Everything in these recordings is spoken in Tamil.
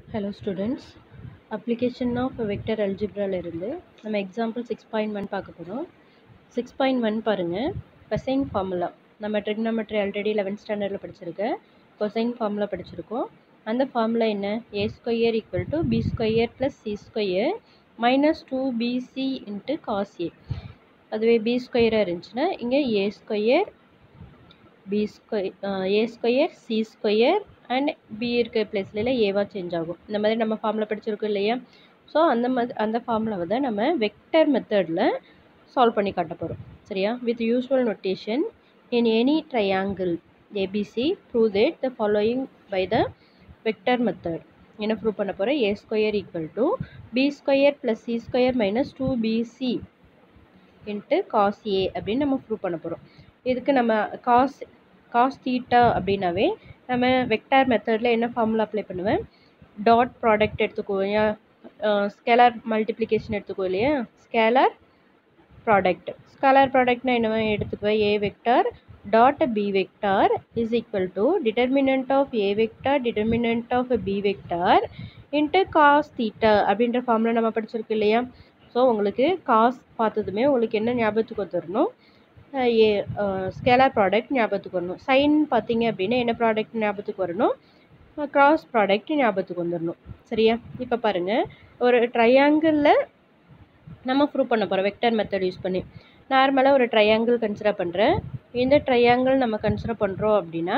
Hello students application of vector அல்ஜிப்ரால இருந்து நம்ம எக்ஸாம்பிள் சிக்ஸ் பாயிண்ட் ஒன் பார்க்க போகிறோம் சிக்ஸ் பாயிண்ட் ஒன் பாருங்கள் கொசைன் ஃபார்முலா நம்ம ட்ரிக்னாமெட்ரி ஆல்ரெடி லெவன்த் ஸ்டாண்டர்டில் படிச்சிருக்க கொசைன் ஃபார்முலா படிச்சிருக்கோம் அந்த ஃபார்முலா என்ன A square equal to B square plus C square minus two BC into cos A அதுவே பி ஸ்கொயராக இருந்துச்சுன்னா இங்கே A square B square A square C square and B இருக்க பிளேஸ்ல ஏவா சேஞ்ச் ஆகும் இந்த மாதிரி நம்ம ஃபார்முலா படிச்சிருக்கோம் இல்லையா ஸோ அந்த மாதிரி அந்த ஃபார்முலாவை தான் நம்ம வெக்டர் மெத்தடில் சால்வ் பண்ணி காட்ட போகிறோம் சரியா with usual notation in any triangle ABC prove that the following by the vector method என்ன ப்ரூவ் பண்ண போகிறோம் A square equal to B square plus C square minus two BC into cos A அப்படின்னு நம்ம ப்ரூவ் பண்ண போகிறோம் இதுக்கு நம்ம காஸ் காஸ் தீட்டா அப்படின்னாவே நம்ம வெக்டார் மெத்தடில் என்ன ஃபார்முலா அப்ளை பண்ணுவேன் டாட் ப்ராடக்ட் எடுத்துக்குவோம் இல்லையா ஸ்கேலார் மல்டிப்ளிகேஷன் எடுத்துக்குவோம் இல்லையா ஸ்கேலார் ப்ராடக்ட் ஸ்கேலார் ப்ராடக்ட்னா என்ன எடுத்துக்குவேன் A vector dot B vector is equal to determinant of A vector determinant of B vector into cos theta formula ஃபார்முலா நம்ம படிச்சிருக்கோம் இல்லையா ஸோ உங்களுக்கு காஸ் பார்த்ததுமே உங்களுக்கு என்ன ஞாபகத்துக்கு வந்துடணும் ஏ ஸ்கேலார் ப்ராடக்ட் ஞாபகத்துக்கு வரணும் சைன் பார்த்தீங்க அப்படின்னா என்ன ப்ராடக்ட் ஞாபகத்துக்கு வரணும் க்ராஸ் ப்ராடக்ட் ஞாபகத்துக்கு வந்துடணும் சரியா இப்போ பாருங்கள் ஒரு ட்ரையாங்கிளில் நம்ம ப்ரூவ் பண்ண போகிறோம் வெக்டர் மெத்தட் யூஸ் பண்ணி நார்மலாக ஒரு ட்ரையாங்கிள் கன்சிடர் பண்ணுறேன் இந்த ட்ரையாங்கிள் நம்ம கன்சிடர் பண்ணுறோம் அப்படின்னா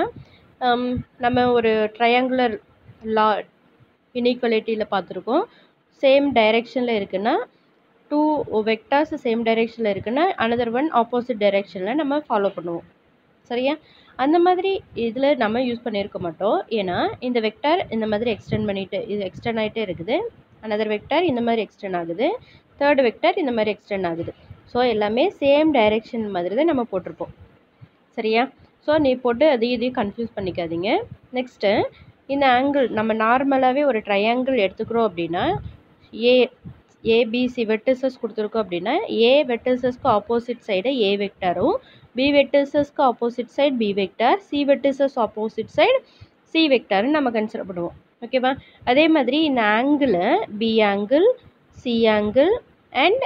நம்ம ஒரு ட்ரையாங்குலர் லா இன்இக்வலிட்டியில் பார்த்துருக்கோம் சேம் டைரெக்ஷனில் இருக்குன்னா டூ வெக்டார்ஸ் சேம் டைரெக்ஷனில் இருக்குன்னா அனதர் ஒன் ஆப்போசிட் டைரெக்ஷனில் நம்ம ஃபாலோ பண்ணுவோம் சரியா அந்த மாதிரி இதில் நம்ம யூஸ் பண்ணியிருக்க மாட்டோம் ஏன்னா இந்த வெக்டார் இந்த மாதிரி எக்ஸ்டெண்ட் பண்ணிட்டு இது எக்ஸ்டெண்ட் ஆகிட்டே இருக்குது அனதர் வெக்டார் இந்த மாதிரி எக்ஸ்டெண்ட் ஆகுது தேர்ட் வெக்டார் இந்த மாதிரி எக்ஸ்டெண்ட் ஆகுது ஸோ எல்லாமே சேம் டைரெக்ஷன் மாதிரி தான் நம்ம போட்டிருப்போம் சரியா ஸோ நீ போட்டு அதையும் இதையும் கன்ஃபியூஸ் பண்ணிக்காதீங்க நெக்ஸ்ட்டு இந்த ஆங்கிள் நம்ம நார்மலாகவே ஒரு ட்ரையாங்கிள் எடுத்துக்கிறோம் அப்படின்னா ஏ ஏபிசி வெட்டசஸ் கொடுத்துருக்கோம் அப்படின்னா ஏ வெட்டசஸ்க்கு ஆப்போசிட் சைடு ஏ வெக்டாரும் பி வெட்டசஸ்க்கு opposite side B vector C vertices opposite side C வெக்டார்னு நம்ம கன்சிடர் பண்ணுவோம் ஓகேவா அதே மாதிரி இந்த ஆங்கிளை B angle C angle and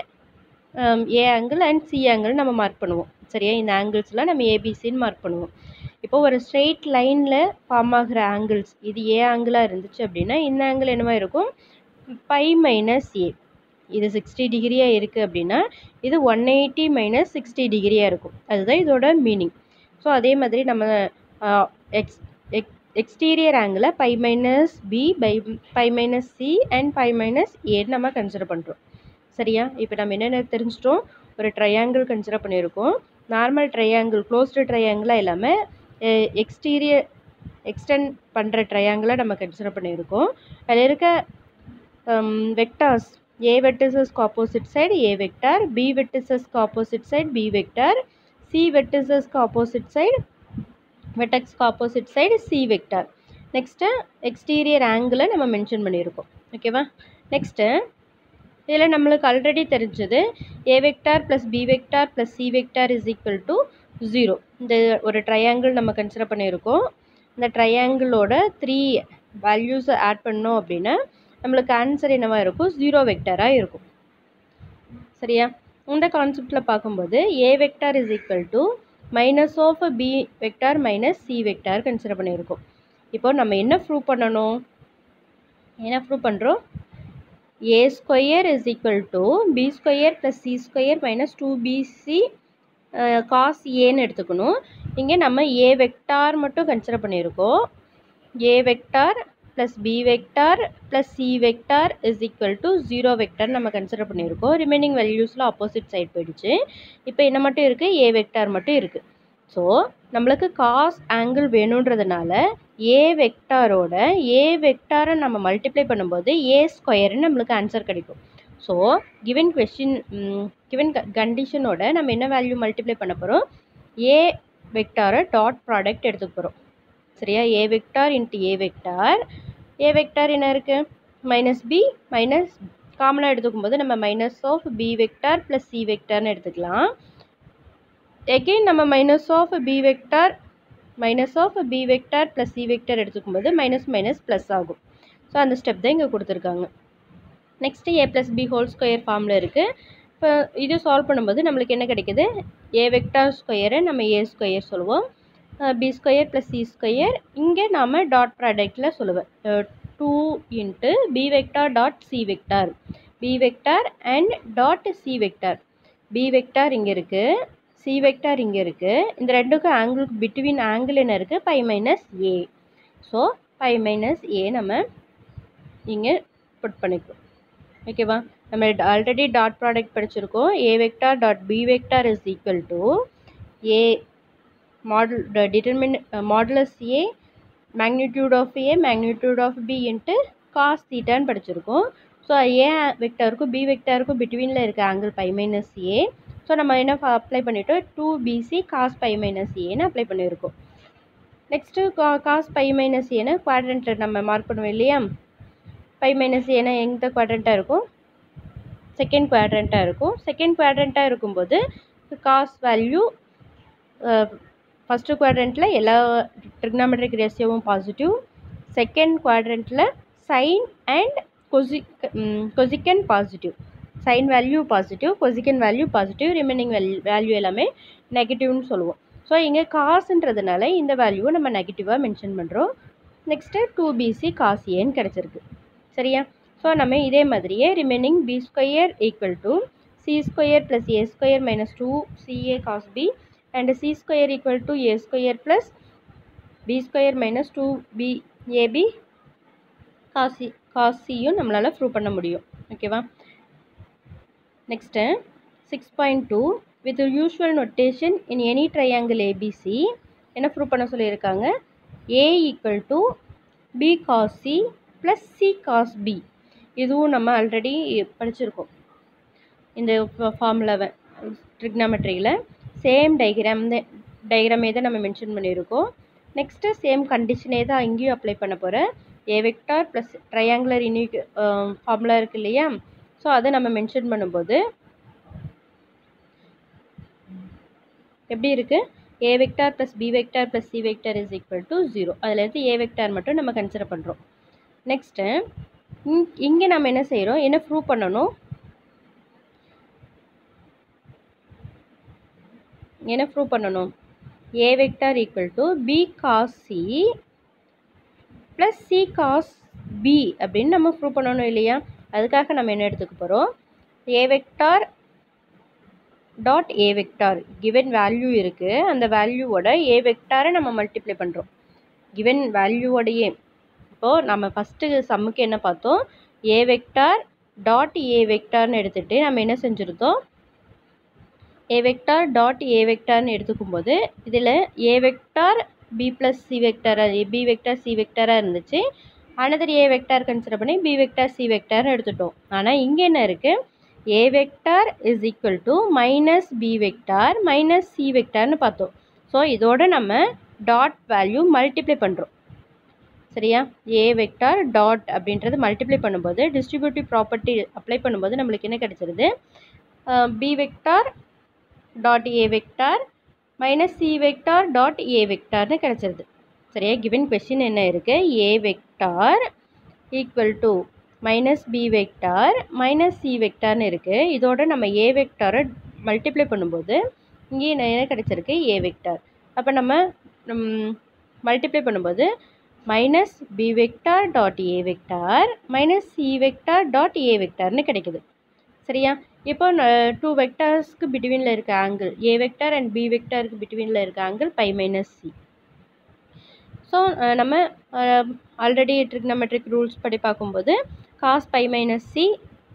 A angle and C angle நம்ம மார்க் பண்ணுவோம் சரியா இந்த ஆங்கிள்ஸ்லாம் நம்ம ஏபிசின்னு மார்க் பண்ணுவோம் இப்போ ஒரு ஸ்ட்ரெயிட் லைனில் ஃபார்ம் ஆகிற ஆங்கிள்ஸ் இது ஏ ஆங்கிளாக இருந்துச்சு அப்படின்னா இந்த ஆங்கிள் என்னவா இருக்கும் பை மைனஸ் ஏ இது சிக்ஸ்டி டிகிரியாக இருக்குது அப்படின்னா இது ஒன் எயிட்டி மைனஸ் சிக்ஸ்டி டிகிரியாக இருக்கும் அதுதான் இதோட மீனிங் ஸோ அதே மாதிரி நம்ம எக்ஸ் எக் எக்ஸ்டீரியர் ஆங்கிளை pi minus B pi pi minus C and pi minus ஏன்னு நம்ம கன்சிடர் பண்ணுறோம் சரியா இப்போ நம்ம என்னென்ன தெரிஞ்சிட்டோம் ஒரு ட்ரையாங்கிள் கன்சிடர் பண்ணியிருக்கோம் நார்மல் ட்ரையாங்கிள் க்ளோஸ்டு ட்ரையாங்கிளாக இல்லாமல் எக்ஸ்டீரியர் எக்ஸ்டெண்ட் பண்ணுற ட்ரையாங்கிளாக நம்ம கன்சிடர் பண்ணியிருக்கோம் அதில் இருக்க வெக்டார்ஸ் ஏ வெட்டிசஸ்க்கு opposite side A vector B வெட்டிசஸ்க்கு opposite side B vector C வெட்டிசஸ்க்கு ஆப்போசிட் சைடு வெட்டக்ஸ்க்கு opposite side C vector next exterior ஆங்கிளை நம்ம மென்ஷன் பண்ணியிருக்கோம் ஓகேவா நெக்ஸ்ட்டு இதில் நம்மளுக்கு ஆல்ரெடி தெரிஞ்சது A vector plus B vector plus C vector is equal to zero இந்த ஒரு ட்ரையாங்கிள் நம்ம கன்சிடர் பண்ணியிருக்கோம் இந்த ட்ரையாங்கிளோட த்ரீ வேல்யூஸை ஆட் பண்ணோம் அப்படின்னா நம்மளுக்கு ஆன்சர் என்னவாக இருக்கும் ஜீரோ வெக்டராக இருக்கும் சரியா இந்த கான்செப்டில் பார்க்கும்போது A vector is equal to minus of B vector minus C vector consider பண்ணியிருக்கோம் இப்போ நம்ம என்ன ப்ரூவ் பண்ணணும் என்ன ப்ரூவ் பண்ணுறோம் A square is equal to B square plus C square minus two BC cos ஏன்னு எடுத்துக்கணும் இங்கே நம்ம ஏ வெக்டார் மட்டும் கன்சிடர் பண்ணியிருக்கோம் A vector plus B vector plus C vector is equal to zero vector நம்ம கன்சிடர் பண்ணியிருக்கோம் ரிமைனிங் வேல்யூஸில் ஆப்போசிட் சைட் போயிடுச்சு இப்போ என்ன மட்டும் இருக்குது ஏ வெக்டார் மட்டும் இருக்குது ஸோ நம்மளுக்கு காஸ் ஆங்கிள் வேணுன்றதுனால ஏ வெக்டாரோட ஏ வெக்டாரை நம்ம மல்டிப்ளை பண்ணும்போது ஏ ஸ்கொயர்னு நம்மளுக்கு ஆன்சர் கிடைக்கும் ஸோ கிவன் கொஷின் கிவன் கண்டிஷனோட நம்ம என்ன வேல்யூ மல்டிப்ளை பண்ண போகிறோம் ஏ வெக்டாரை டாட் ப்ராடக்ட் எடுத்துக்க போகிறோம் சரியா A vector into A vector A vector என்ன இருக்குது மைனஸ் பி மைனஸ் காமனாக எடுத்துக்கும் போது நம்ம minus of B vector plus C vector எடுத்துக்கலாம் எகெயின் நம்ம minus of B vector minus of B vector plus C vector எடுத்துக்கும் போது மைனஸ் மைனஸ் ப்ளஸ் ஆகும் ஸோ ஸோ அந்த ஸ்டெப் தான் இங்கே கொடுத்துருக்காங்க next A plus B whole square ஃபார்மில் இருக்குது இப்போ இது சால்வ் பண்ணும்போது நம்மளுக்கு என்ன கிடைக்குது ஏ வெக்டார் ஸ்கொயரை நம்ம ஏ ஸ்கொயர் சொல்லுவோம் B square plus C square இங்கே நாம் டாட் ப்ராடக்டில் சொல்லுவேன் two into B vector dot C vector B vector and dot C vector B vector இங்கே இருக்குது சி வெக்டார் இங்கே இருக்குது இந்த ரெண்டுக்கும் ஆங்கிளுக்கு பிட்வீன் ஆங்கிள் என்ன இருக்குது pi minus A so pi minus A நம்ம இங்கே புட் பண்ணிக்கிறோம் ஓகேவா நம்ம ஆல்ரெடி டாட் ப்ராடக்ட் படிச்சிருக்கோம் A vector dot B vector is equal to A model determine modulus A magnitude of A magnitude of B into cos தீட்டான்னு படிச்சிருக்கோம் ஸோ ஏ வெக்டாருக்கும் பி வெக்டாருக்கும் பிட்வீனில் இருக்க angle pi minus A so நம்ம என்ன அப்ளை பண்ணிட்டோம் two BC cos pi minus ஏன்னு அப்ளை பண்ணியிருக்கோம் நெக்ஸ்ட்டு கா காஸ் பை மைனஸ் ஏன்னு குவாட்ரண்ட்டில் நம்ம மார்க் பண்ணுவோம் இல்லையா பை மைனஸ் ஏன்னா எந்த குவாட்ரண்ட்டாக இருக்கும் செகண்ட் குவாட்ரண்ட்டாக இருக்கும் செகண்ட் குவாட்ரண்ட்டாக இருக்கும்போது காஸ் வேல்யூ ஃபஸ்ட்டு குவாட்ரண்ட்டில் எல்லா ட்ரிக்னாமெட்ரிக் ரேஷியோவும் பாசிட்டிவ் செகண்ட் குவாட்ரண்ட்டில் sine and cosec cosecant positive sine value positive cosecant value positive remaining value value எல்லாமே நெகட்டிவ்னு சொல்லுவோம் ஸோ இங்கே காசுன்றதுனால இந்த வேல்யூவை நம்ம நெகட்டிவாக மென்ஷன் பண்ணுறோம் நெக்ஸ்ட்டு டூ பிசி காஸ் ஏன்னு கிடச்சிருக்கு சரியா ஸோ நம்ம இதே மாதிரியே remaining B square equal to C square plus A square minus two CA cos B and C square equal to A square plus B square minus two B AB cos C காசியும் நம்மளால் ப்ரூவ் பண்ண முடியும் ஓகேவா next six point two with usual notation in any triangle ABC என்ன ப்ரூவ் பண்ண சொல்லியிருக்காங்க A equal to B cos C plus C cos B இதுவும் நம்ம ஆல்ரெடி படிச்சிருக்கோம் இந்த ஃபார்முலாவை ட்ரிக்னாமெட்ரியில் சேம் டைக்ராம் டைக்ராமே தான் நம்ம மென்ஷன் பண்ணியிருக்கோம் நெக்ஸ்ட்டு சேம் கண்டிஷனே தான் இங்கேயும் அப்ளை பண்ண போகிறேன் ஏ வெக்டார் ப்ளஸ் ட்ரையாங்குலர் இனிக் ஃபார்முலா இருக்குது இல்லையா ஸோ அதை நம்ம மென்ஷன் பண்ணும்போது எப்படி இருக்குது A vector plus B vector plus C vector is equal to zero அதுலேருந்து ஏ வெக்டார் மட்டும் நம்ம கன்சிடர் பண்ணுறோம் நெக்ஸ்ட்டு இங்கே நம்ம என்ன செய்கிறோம் என்ன ப்ரூவ் பண்ணணும் என்ன ப்ரூவ் பண்ணணும் A vector equal to B cos C plus C cos B அப்படின்னு நம்ம ப்ரூவ் பண்ணணும் இல்லையா அதுக்காக நம்ம என்ன எடுத்துக்க போகிறோம் A vector dot A vector given value இருக்குது அந்த வேல்யூவோட ஏ வெக்டாரை நம்ம மல்டிப்ளை பண்ணுறோம் கிவன் வேல்யூவோடையே இப்போது நம்ம ஃபஸ்ட்டு சம்முக்கு என்ன பார்த்தோம் ஏ வெக்டார் டாட் ஏ வெக்டார்னு எடுத்துகிட்டு நம்ம என்ன செஞ்சுருந்தோம் ஏ வெக்டார் டாட் ஏ வெக்டார்னு எடுத்துக்கும்போது இதில் A vector B plus C வெக்டாராக பி வெக்டார் சி வெக்டாராக இருந்துச்சு அனதர் ஏ வெக்டார் கன்சிடர் பண்ணி பி வெக்டார் சி வெக்டார்னு எடுத்துட்டோம் ஆனால் இங்கே என்ன இருக்குது A vector is equal to minus B vector minus C வெக்டார்னு பார்த்தோம் ஸோ இதோட நம்ம டாட் வேல்யூ மல்டிப்ளை பண்ணுறோம் சரியா ஏ வெக்டார் டாட் அப்படின்றது மல்டிப்ளை பண்ணும்போது டிஸ்ட்ரிபியூட்டிவ் ப்ராப்பர்ட்டி அப்ளை பண்ணும்போது நம்மளுக்கு என்ன கிடைச்சிருது B vector dot A vector minus C vector dot A வெக்டார்னு கிடச்சிருது சரியா கிவன் கொஷின் என்ன இருக்குது A vector equal to minus B vector minus C வெக்டார்னு இருக்குது இதோட நம்ம ஏ வெக்டாரை மல்டிப்ளை பண்ணும்போது இங்கே என்ன கிடச்சிருக்கு ஏ வெக்டார் அப்போ நம்ம மல்டிப்ளை பண்ணும்போது minus B vector dot A vector minus C vector dot A வெக்டார்னு கிடைக்குது சரியா இப்போ டூ வெக்டார்ஸ்க்கு பிட்வீனில் இருக்க angle A vector and B வெக்டாருக்கு பிட்வீனில் இருக்க angle pi minus C so நம்ம ஆல்ரெடி ட்ரிக்னமெட்ரிக் ரூல்ஸ் படி பார்க்கும்போது cos pi minus C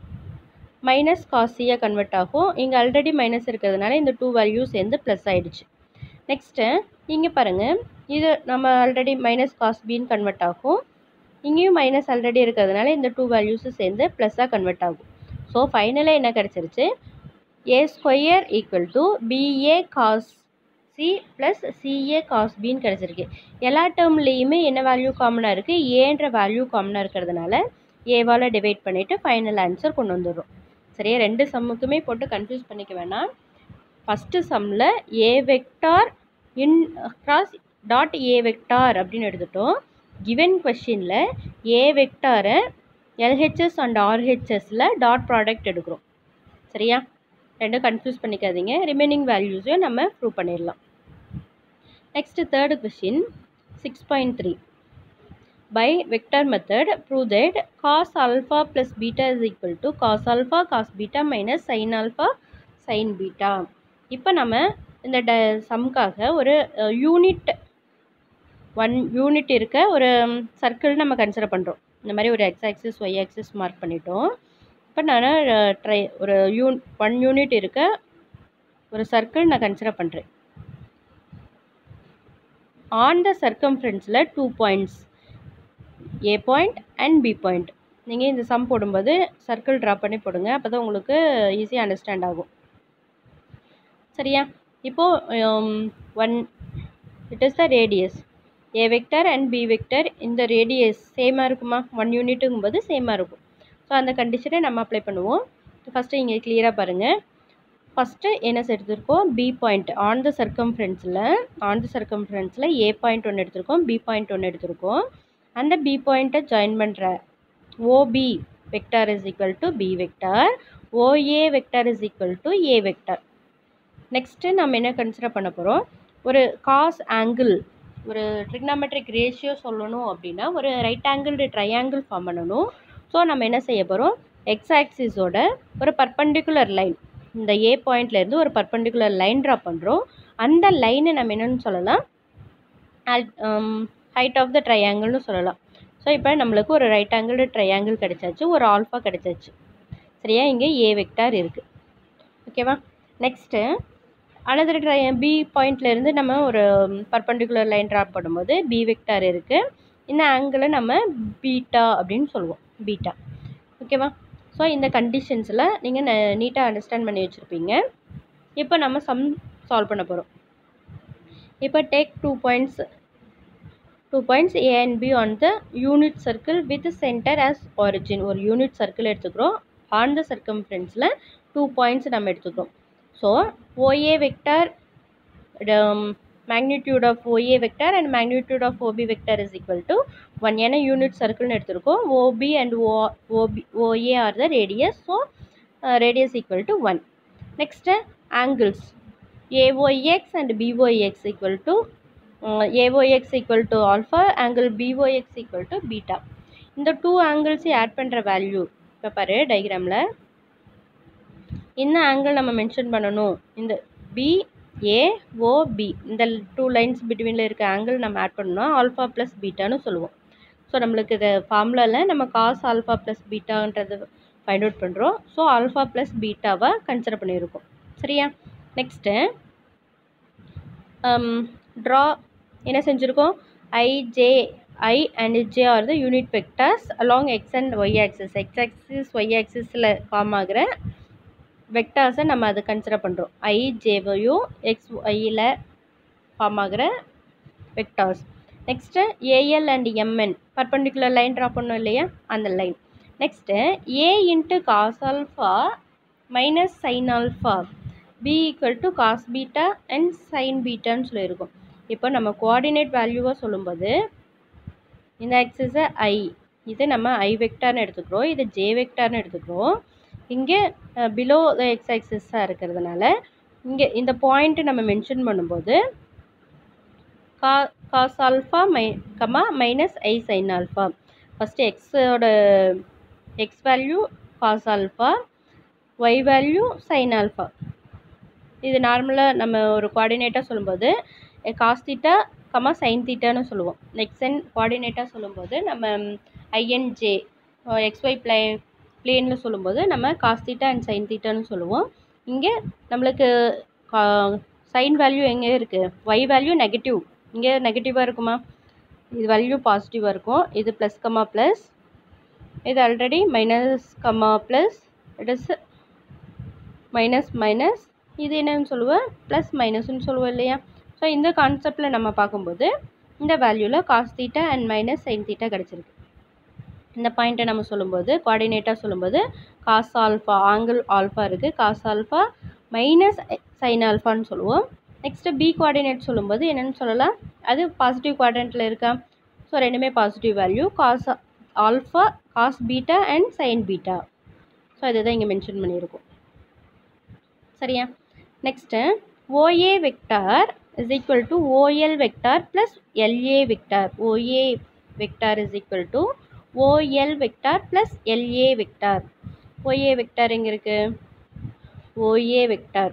minus cos சியாக கன்வெர்ட் ஆகும் இங்கே ஆல்ரெடி மைனஸ் இருக்கிறதுனால இந்த டூ வேல்யூ சேர்ந்து ப்ளஸ் ஆகிடுச்சு நெக்ஸ்ட்டு இங்கே பாருங்கள் இது நம்ம ஆல்ரெடி மைனஸ் காஸ் பின்னு கன்வெர்ட் ஆகும் இங்கேயும் மைனஸ் ஆல்ரெடி இருக்கிறதுனால இந்த டூ வேல்யூஸும் சேர்ந்து ப்ளஸ்ஸாக கன்வெர்ட் ஆகும் ஸோ ஃபைனலாக என்ன கிடச்சிருச்சு A square equal to BA cos C plus CA cos பின்னு கிடச்சிருக்கு எல்லா டேர்ம்லேயுமே என்ன வேல்யூ காமனாக இருக்குது ஏன்ற வேல்யூ காமனாக இருக்கிறதுனால ஏவால் டிவைட் பண்ணிவிட்டு ஃபைனல் ஆன்சர் கொண்டு வந்துடுறோம் சரியா ரெண்டு சம்முக்குமே போட்டு கன்ஃபியூஸ் பண்ணிக்க வேணாம் ஃபஸ்ட்டு சம்மில் A vector in cross dot A vector அப்படின்னு எடுத்துட்டோம் கிவன் கொஷினில் ஏ வெக்டாரை எல்ஹெச்எஸ் அண்ட் ஆர்ஹெச்எஸில் டாட் ப்ராடக்ட் எடுக்கிறோம் சரியா ரெண்டும் கன்ஃபியூஸ் பண்ணிக்காதீங்க ரிமைனிங் வேல்யூஸையும் நம்ம ப்ரூவ் பண்ணிடலாம் next third question six point three by vector method prove that cos alpha plus beta is equal to cos alpha cos beta minus sin alpha sin beta இப்போ நம்ம இந்த ட சம்க்காக ஒரு யூனிட் ஒன் யூனிட் இருக்க ஒரு சர்க்கிள் நம்ம கன்சிடர் பண்ணுறோம் இந்த மாதிரி ஒரு X axis Y axis mark பண்ணிட்டோம் இப்போ நான் ட்ரை ஒரு யூன் ஒன் யூனிட் இருக்க ஒரு சர்க்கிள் நான் கன்சிடர் பண்ணுறேன் ஆன் த சர்க்கம்ஃபரன்ஸில் two points A point and B point நீங்கள் இந்த சம் போடும்போது சர்க்கிள் ட்ரா பண்ணி போடுங்க அப்போ தான் உங்களுக்கு ஈஸியாக அண்டர்ஸ்டாண்ட் ஆகும் சரியா இப்போது one it is the radius A vector and B vector இந்த ரேடியஸ் சேமாக இருக்குமா ஒன் யூனிட்டுங்கும்போது சேமாக இருக்கும் ஸோ அந்த கண்டிஷனை நம்ம அப்ளை பண்ணுவோம் ஃபஸ்ட்டு இங்கே கிளியராக பாருங்கள் ஃபஸ்ட்டு என்ன எடுத்திருக்கோம் பி பாயிண்ட் ஆன் த சர்க்கம்ஃபரன்ஸில் ஆன் த சர்க்கம்ஃபரன்ஸில் ஏ பாயிண்ட் ஒன்று எடுத்திருக்கோம் பி பாயிண்ட் ஒன்று எடுத்திருக்கோம் அந்த பி பாயிண்ட்டை ஜாயின் பண்ணுற OB vector is equal to B vector OA vector is equal to A vector next நம்ம என்ன கன்சிடர் பண்ண போகிறோம் ஒரு காஸ் ஆங்கிள் ஒரு ட்ரிக்னாமெட்ரிக் ரேஷியோ சொல்லணும் அப்படின்னா ஒரு ரைட் ஆங்கிள்டு ட்ரையாங்கிள் ஃபார்ம் பண்ணணும் ஸோ நம்ம என்ன செய்ய போகிறோம் எக்ஸ் ஆக்சிஸோட ஒரு பர்பண்டிகுலர் லைன் இந்த ஏ பாயிண்ட்லேருந்து ஒரு பர்பண்டிகுலர் லைன் ட்ரா பண்ணுறோம் அந்த லைனை நம்ம என்னென்னு சொல்லலாம் ஹைட் ஆஃப் த ட்ரையாங்கிள்னு சொல்லலாம் ஸோ இப்போ நம்மளுக்கு ஒரு ரைட் ஆங்கிள் ட்ரையாங்கிள் கிடச்சாச்சு ஒரு ஆல்ஃபா கிடச்சாச்சு சரியா இங்கே ஏ வெக்டார் இருக்குது ஓகேவா நெக்ஸ்ட்டு அனதர் ட்ரை பி பாயிண்ட்லேருந்து நம்ம ஒரு பர்பண்டிகுலர் லைன் ட்ரா பண்ணும்போது பி வெக்டார் இருக்குது இந்த ஆங்கிளை நம்ம பீட்டா அப்படின்னு சொல்லுவோம் பீட்டா ஓகேவா ஸோ இந்த கண்டிஷன்ஸில் நீங்கள் நீட்டாக அண்டர்ஸ்டாண்ட் பண்ணி வச்சுருப்பீங்க இப்போ நம்ம சம் சால்வ் பண்ண போகிறோம் இப்போ take two points two points A and B on the unit circle with center as origin ஒரு யூனிட் சர்க்கிள் எடுத்துக்கிறோம் ஆன் த சர்க்கம்ஃபரன்ஸில் டூ பாயிண்ட்ஸ் நம்ம எடுத்துக்கிறோம் so OA vector magnitude of OA vector and magnitude of OB vector is equal to one ஏன்னா யூனிட் சர்க்கிள்னு எடுத்திருக்கோம் OB and O OB OA are the radius so radius equal to one next angles AOX and BOX equal to AOX equal to alpha angle BOX equal to beta இந்த டூ ஆங்கிள்ஸையும் ஆட் பண்ணுற வேல்யூ இப்போ பாரு டயக்ராமில் என்ன ஆங்கிள் நம்ம மென்ஷன் பண்ணணும் இந்த பி ஏ ஓ பி இந்த டூ லைன்ஸ் பிட்வீனில் இருக்க ஆங்கிள் நம்ம ஆட் பண்ணோம் ஆல்ஃபா ப்ளஸ் பீட்டான்னு சொல்லுவோம் ஸோ நம்மளுக்கு இது ஃபார்முலாவில் நம்ம காஸ் ஆல்ஃபா ப்ளஸ் பீட்டான்றது ஃபைண்ட் அவுட் பண்ணுறோம் ஸோ ஆல்ஃபா ப்ளஸ் பீட்டாவை கன்சிடர் பண்ணியிருக்கோம் சரியா நெக்ஸ்ட்டு ட்ரா என்ன செஞ்சுருக்கோம் I J I and J are the unit vectors along X and Y axis X axis Y ஆக்சிஸில் ஃபார்ம் ஆகிற வெக்டார்ஸை நம்ம அதை கன்சிடர் பண்ணுறோம் ஐ ஜேவையும் எக்ஸ் ஒய்யில் ஃபார்ம் ஆகிற vectors next AL and MN perpendicular line draw பண்ணோம் இல்லையா அந்த line next A into cos alpha minus sine alpha B equal to cos beta and sine பீட்டான்னு சொல்லியிருக்கோம் இப்போ நம்ம கோஆர்டினேட் வேல்யூவாக சொல்லும்போது இந்த ஆக்சிஸை ஐ இது நம்ம ஐ வெக்டார்னு எடுத்துக்கிறோம் இது ஜே வெக்டார்னு எடுத்துக்கிறோம் இங்கே பிலோ த எக்ஸ் ஆக்சிஸாக இருக்கிறதுனால இங்கே இந்த பாயிண்ட்டு நம்ம மென்ஷன் பண்ணும்போது கா காஸ் ஆல்ஃபா மை comma minus I sine alpha first எக்ஸோட X value cos alpha Y value sine alpha இது நார்மலாக நம்ம ஒரு கோஆர்டினேட்டாக சொல்லும்போது காஸ் தீட்டா கமா சைன் தீட்டான்னு சொல்லுவோம் எக்ஸ்என் கோஆர்டினேட்டாக சொல்லும்போது நம்ம ஐஎன்ஜே எக்ஸ்ஒய் பிளே பிளேனில் சொல்லும்போது நம்ம காஸ் தீட்டா அண்ட் சைன் தீட்டான்னு சொல்லுவோம் இங்கே நம்மளுக்கு சைன் வேல்யூ எங்கே இருக்குது ஒய் வேல்யூ நெகட்டிவ் இங்கே நெகட்டிவாக இருக்குமா இது வேல்யூ பாசிட்டிவாக இருக்கும் இது ப்ளஸ் கமா ப்ளஸ் இது already minus comma plus it is minus minus இது என்னன்னு சொல்லுவேன் ப்ளஸ் மைனஸ்னு சொல்லுவோம் இல்லையா ஸோ இந்த கான்செப்டில் நம்ம பார்க்கும்போது இந்த வேல்யூவில் cos theta and minus sine theta கிடச்சிருக்கு இந்த பாயிண்ட்டை நம்ம சொல்லும்போது கோஆர்டினேட்டாக சொல்லும்போது காஸ் ஆல்ஃபா ஆங்கிள் ஆல்ஃபா இருக்குது காஸ் ஆல்ஃபா மைனஸ் சைன் ஆல்ஃபான்னு சொல்லுவோம் நெக்ஸ்ட்டு பி கோஆர்டினேட் சொல்லும்போது என்னென்னு சொல்லலாம் அது பாசிட்டிவ் குவாட்ரண்ட்டில் இருக்கா ஸோ ரெண்டுமே positive value cos alpha cos beta and sine beta so இதை தான் இங்கே மென்ஷன் பண்ணியிருக்கோம் சரியா next OA vector is equal to OL vector plus LA vector OA vector is equal to OL vector plus LA vector OA vector எங்கே இருக்குது OA vector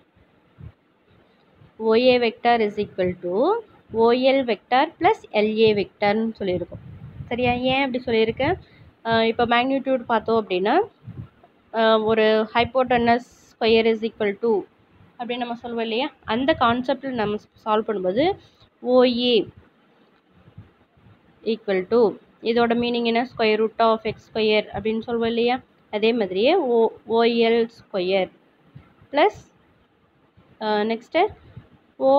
OA vector is equal to OL vector plus LA வெக்டார்னு சொல்லியிருக்கோம் சரியா ஏன் அப்படி சொல்லியிருக்கேன் இப்போ மேக்னிடியூட் பார்த்தோம் அப்படின்னா ஒரு hypotenuse square is equal to அப்படின்னு நம்ம சொல்லுவோம் இல்லையா அந்த கான்செப்டில் நம்ம சால்வ் பண்ணும்போது ஓஏ ஈக்குவல் டு இதோட மீனிங் என்ன square root of X square அப்படின்னு சொல்லுவோம் இல்லையா அதே மாதிரியே O OL square plus next O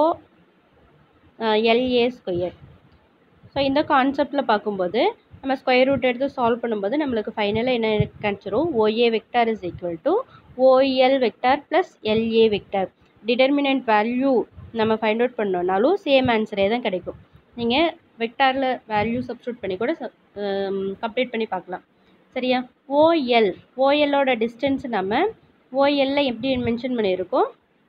LA square so இந்த கான்செப்டில் பார்க்கும்போது நம்ம ஸ்கொயர் ரூட் எடுத்து சால்வ் பண்ணும்போது நம்மளுக்கு ஃபைனலாக என்ன கிடச்சிரும் OA vector is equal to OL vector plus LA vector determinant value நம்ம ஃபைண்ட் அவுட் பண்ணோம்னாலும் சேம் ஆன்சரே தான் கிடைக்கும் நீங்கள் வெக்டாரில் வேல்யூ சப்ஸ்டியூட் பண்ணி கூட கம்ப்ளீட் பண்ணி பார்க்கலாம் சரியா ஓஎல் ஓஎல்லோட டிஸ்டன்ஸ் நம்ம ஓஎல்ல எப்படி மென்ஷன் பண்ணியிருக்கோம்